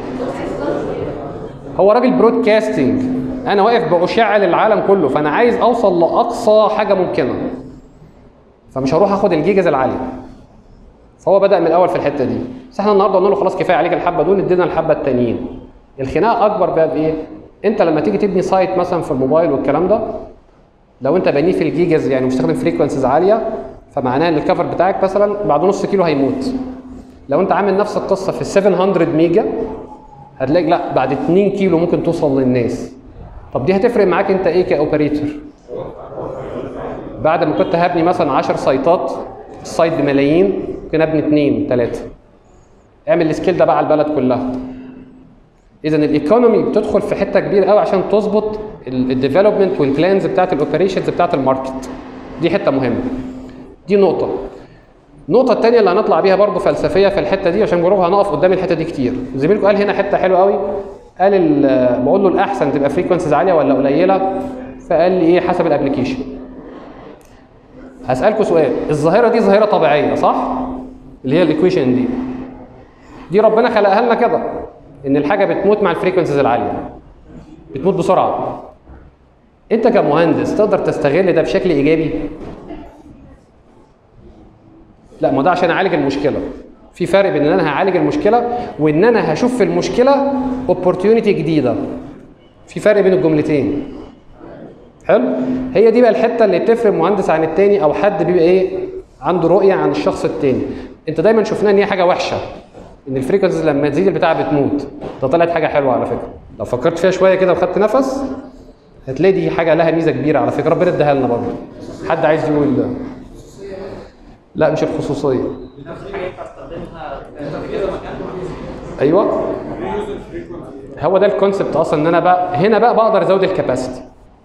هو راجل برودكاستنج انا واقف باشعل العالم كله فانا عايز اوصل لاقصى حاجه ممكنه فمش هروح اخد الجيجاز العاليه فهو بدا من الاول في الحته دي بس احنا النهارده قلنا له خلاص كفايه عليك الحبه دول ادينا الحبه التانيين الخناقه اكبر بقى بايه انت لما تيجي تبني سايت مثلا في الموبايل والكلام ده لو انت بانيه في الجيجاز يعني مستخدم فريكونسيز عاليه فمعناه ان الكفر بتاعك مثلا بعد نص كيلو هيموت لو انت عامل نفس القصه في ال 700 ميجا هتلاقي لا بعد 2 كيلو ممكن توصل للناس طب دي هتفرق معاك انت ايه كاوبريتور بعد ما كنت هبني مثلا 10 سايتات السايت بملايين ممكن ابني اثنين ثلاثه اعمل السكيل ده بقى على البلد كلها اذا الايكونومي بتدخل في حته كبيره قوي عشان تظبط الديفلوبمنت والبلانز بتاعت الاوبريشنز بتاعت الماركت دي حته مهمه دي نقطه النقطه الثانيه اللي هنطلع بيها برضو فلسفيه في الحته دي عشان بروح هنقف قدام الحته دي كتير زميلكم قال هنا حته حلوه قوي قال ال- بقول له الاحسن تبقى فريكونسيز عاليه ولا قليله فقال لي ايه حسب الابلكيشن هسالكم سؤال الظاهره دي ظاهره طبيعيه صح اللي هي الايكويشن دي دي ربنا خلقها لنا كده ان الحاجه بتموت مع الفريكونسيز العاليه بتموت بسرعه انت كمهندس تقدر تستغل ده بشكل ايجابي لا ما ده عشان اعالج المشكله في فرق بين ان انا هعالج المشكله وان انا هشوف في المشكله اوبورتيونيتي جديده في فرق بين الجملتين حلو هي دي بقى الحته اللي بتفرق مهندس عن التاني او حد بيبقى ايه عنده رؤيه عن الشخص التاني انت دايما شفناها ان هي حاجه وحشه ان الفريكونسيز لما تزيد البتاع بتموت ده طلعت حاجه حلوه على فكره لو فكرت فيها شويه كده وخدت نفس هتلاقي دي حاجه لها ميزه كبيره على فكره ربنا اداها لنا برضه حد عايز يقول ده لا مش الخصوصيه نفس الحاجه ينفع استخدمها في كذا مكان ايوه هو ده الكونسبت اصلا ان انا بقى هنا بقى بقدر ازود الكباسيتي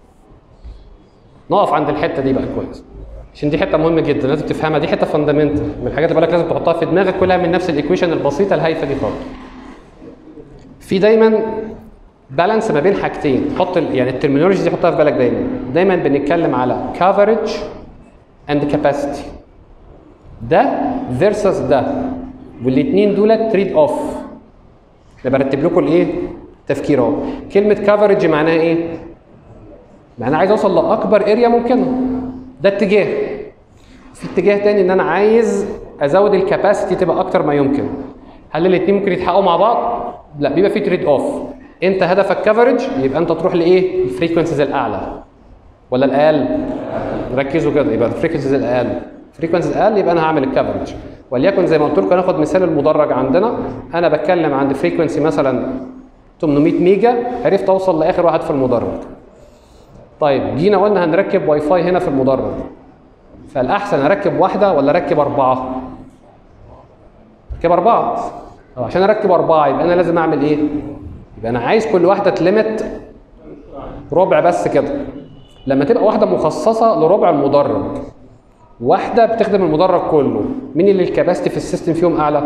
نقف عند الحته دي بقى كويس عشان دي حته مهمه جدا لازم تفهمها دي حته فاندامنتال من الحاجات اللي بالك لازم تحطها في دماغك كلها من نفس الايكويشن البسيطه الهايفه دي خالص في دايما بالانس ما بين حاجتين حط ال- يعني الترمينولوجي دي حطها في بالك دايما دايما بنتكلم على coverage and capacity ده فيرسس ده والاثنين دول تريد اوف انا برتب لكم الايه تفكير اهو كلمه كفرج معناها ايه معناها عايز اوصل لاكبر اريا ممكنه ده اتجاه في اتجاه تاني ان انا عايز ازود الكباسيتي تبقى اكتر ما يمكن هل الاثنين ممكن يتحققوا مع بعض لا بيبقى في تريد اوف انت هدفك كفرج يبقى انت تروح لايه الفريكونسيز الاعلى ولا الاقل ركزوا كده يبقى الفريكونسيز الاقل فريكونسيز اقل يبقى انا هعمل الكفرج وليكن زي ما قلت لكم هناخد مثال المدرج عندنا انا بتكلم عند فريكونسي مثلا 800 ميجا عرفت اوصل لاخر واحد في المدرج طيب جينا قلنا هنركب واي فاي هنا في المدرج فالاحسن اركب واحده ولا اركب اربعه اركب اربعه طب عشان اركب اربعه يبقى انا لازم اعمل ايه يبقى انا عايز كل واحده تلمت ربع بس كده لما تبقى واحده مخصصه لربع المدرج واحده بتخدم المدرج كله مين اللي الكباستي في السيستم فيهم اعلى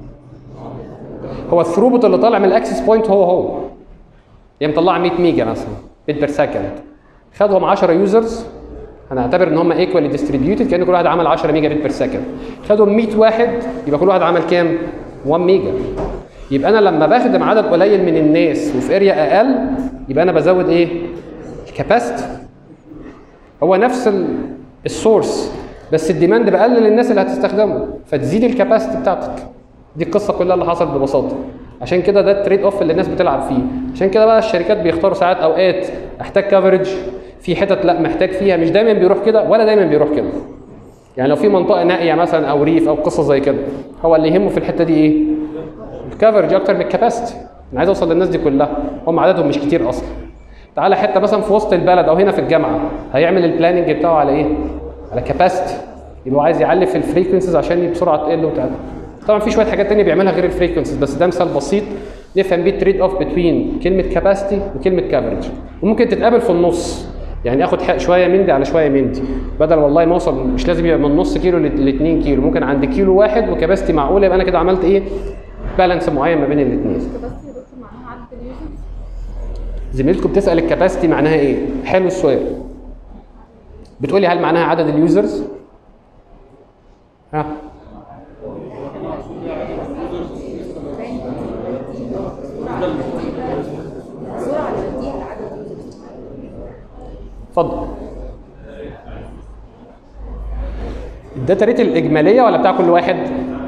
هو الثروبوت اللي طالع من الاكسس بوينت هو هو هي مطلعه 100 ميجا مثلا بيت بير سكند خدهم 10 يوزرز هنعتبر ان هم ايكوالي ديستريبيوتد كان كل واحد عمل 10 ميجا بت بير سكند خدهم 100 واحد يبقى كل واحد عمل كام 1 ميجا يبقى انا لما بخدم عدد قليل من الناس وفي اريا اقل يبقى انا بزود ايه الكاباسيتي هو نفس ال- السورس بس الديماند بقلل الناس اللي هتستخدمه فتزيد الكاباسيتي بتاعتك دي القصه كلها اللي حصلت ببساطه عشان كده ده التريد اوف اللي الناس بتلعب فيه عشان كده بقى الشركات بيختاروا ساعات اوقات احتاج كفرج في حتت لا محتاج فيها مش دايما بيروح كده ولا دايما بيروح كده يعني لو في منطقه نائيه مثلا او ريف او قصه زي كده هو اللي يهمه في الحته دي ايه الكفرج اكتر من الكاباسيتي انا عايز اوصل للناس دي كلها هم عددهم مش كتير اصلا تعالى حته مثلا في وسط البلد او هنا في الجامعه هيعمل البلاننج بتاعه على ايه على كاباسيتي يبقى هو عايز يعلي في الفريكونسيز عشان بسرعه تقل وتعلى طبعا في شويه حاجات تانية بيعملها غير الفريكونسيز بس ده مثال بسيط نفهم بيه التريد اوف بتوين كلمه كاباسيتي وكلمه كافرج وممكن تتقابل في النص يعني اخد حق شويه من دي على شويه من دي بدل والله ما اوصل مش لازم يبقى من نص كيلو ل 2 كيلو ممكن عند كيلو واحد وكباستي معقوله يبقى انا كده عملت ايه بالانس معين ما بين الاثنين بس يا دكتور معناها عدد اليوزرز زميلتكم بتسال الكباستي معناها ايه حلو السؤال بتقولي هل معناها عدد اليوزرز ها السرعه اللي بديها لعدد اليوزرز اتفضل الداتا ريت الاجماليه ولا بتاع كل واحد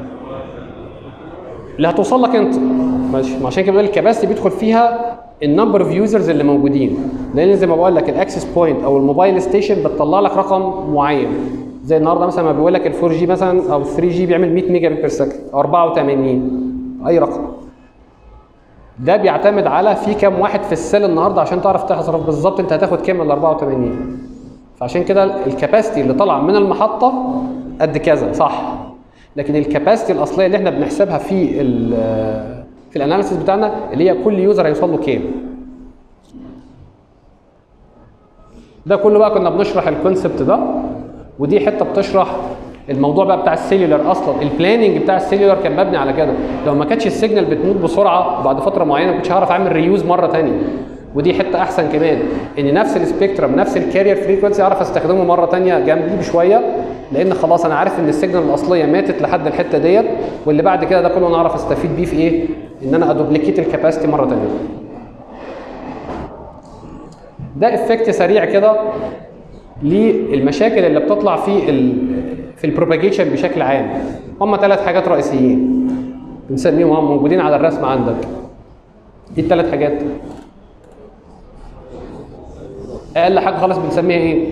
اللي هتوصل لك انت ماشي ما عشان كده بقول الكباستي بيدخل فيها النمبر اوف يوزرز اللي موجودين لان زي ما بقول لك الاكسس بوينت او الموبايل ستيشن بتطلع لك رقم معين زي النهارده مثلا ما بيقول لك ال 4 جي مثلا او 3 جي بيعمل 100 ميجا بت بير سكند او 84 اي رقم ده بيعتمد على في كام واحد في السيل النهارده عشان تعرف تحصرف بالظبط انت هتاخد كام من ال 84 فعشان كده الكباستي اللي طالعه من المحطه قد كذا صح لكن الكباستي الاصليه اللي احنا بنحسبها في ال في الاناليسيس بتاعنا اللي هي كل يوزر هيوصل له كام ده كله بقى كنا بنشرح الكونسبت ده ودي حته بتشرح الموضوع بقى بتاع السيلولر اصلا البلاننج بتاع السيلولر كان مبني على كده لو ما كانتش السيجنال بتموت بسرعه بعد فتره معينه ما كنتش هعرف اعمل ريوز مره ثانيه ودي حته احسن كمان ان نفس السبيكترم نفس الكارير فريكونسي اعرف استخدمه مره ثانيه جنبي بشويه لان خلاص انا عارف ان السيجنال الاصليه ماتت لحد الحته ديت واللي بعد كده ده كله انا اعرف استفيد بيه في ايه ان انا ادوبليكيت الكاباسيتي مره ثانيه ده افكت سريع كده للمشاكل اللي بتطلع في ال في البروباجيشن بشكل عام هم ثلاث حاجات رئيسيين بنسميهم هم موجودين على الرسم عندك دي الثلاث حاجات اقل حاجه خالص بنسميها ايه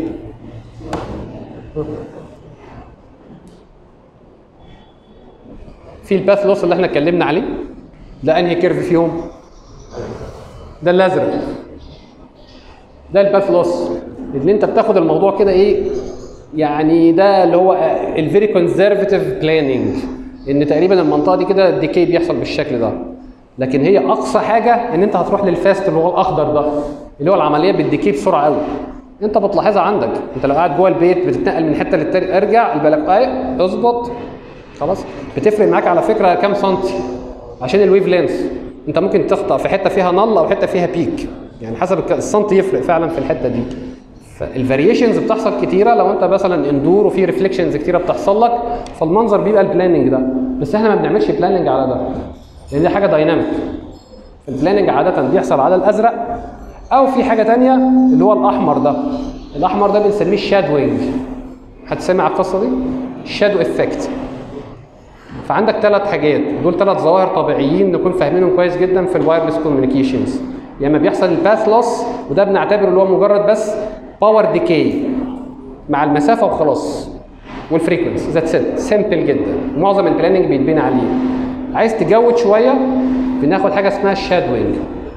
في الباث لوس اللي احنا اتكلمنا عليه ده انهي كيرف فيهم ده الازرق ده الباث لوس اللي انت بتاخد الموضوع كده ايه يعني ده اللي هو الفيري كونزرفاتيف بلاننج ان تقريبا المنطقه دي كده الديكي بيحصل بالشكل ده لكن هي اقصى حاجه ان انت هتروح للفاست اللي هو الاخضر ده اللي هو العمليه بالديكي بسرعه قوي انت بتلاحظها عندك انت لو قاعد جوه البيت بتتنقل من حته للتانيه ارجع البلك اي اظبط خلاص بتفرق معاك على فكره كام سنتي عشان الويف لينث انت ممكن تخطأ في حته فيها نل او حته فيها بيك يعني حسب الك- السنتي يفرق فعلا في الحته دي فالفاريشنز بتحصل كتيره لو انت مثلا اندور وفي ريفليكشنز كتيره بتحصل لك فالمنظر بيبقى البلاننج ده بس احنا ما بنعملش بلاننج على ده لان دي حاجه دايناميك البلاننج عاده بيحصل على الازرق او في حاجه تانية اللي هو الاحمر ده الاحمر ده بنسميه الشادوينج هتسمع على القصه دي الشادو افكت فعندك ثلاث حاجات دول ثلاث ظواهر طبيعيين نكون فاهمينهم كويس جدا في الوايرلس كوميونيكيشنز يا اما بيحصل الباث لوس وده بنعتبره اللي هو مجرد بس باور ديكي مع المسافه وخلاص والفريكونسي ذاتس ات سيمبل جدا معظم البلاننج بيتبني عليه عايز تجود شويه بناخد حاجه اسمها الشادوينج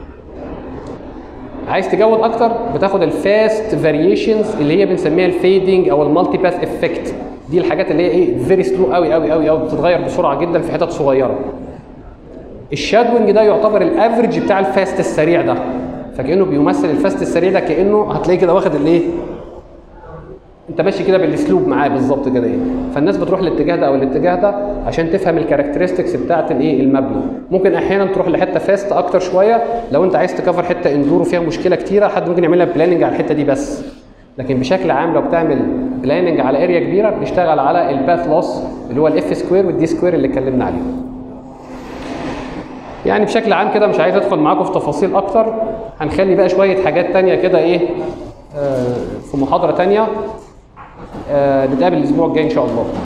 عايز تجود اكتر بتاخد الفاست فاريشنز اللي هي بنسميها الفيدنج او المالتي باث افكت دي الحاجات اللي هي ايه فيري سلو قوي قوي قوي قوي بتتغير بسرعه جدا في حتت صغيره الشادوينج ده يعتبر الافريج بتاع الفاست السريع ده فكانه بيمثل الفاست السريع ده كانه هتلاقيه كده واخد الايه انت ماشي كده بالاسلوب معاه بالظبط كده ايه فالناس بتروح الاتجاه ده او الاتجاه ده عشان تفهم الكاركترستكس بتاعه الايه المبنى ممكن احيانا تروح لحته فاست اكتر شويه لو انت عايز تكفر حته اندور وفيها مشكله كتيره حد ممكن يعملها بلاننج على الحته دي بس لكن بشكل عام لو بتعمل بلاننج على اريا كبيره بنشتغل على الباث لوس اللي هو الاف سكوير والدي سكوير اللي اتكلمنا عليه يعني بشكل عام كده مش عايز ادخل معاكم في تفاصيل اكتر هنخلي بقى شويه حاجات تانية كده ايه آه في محاضره تانية آه نتقابل الاسبوع الجاي ان شاء الله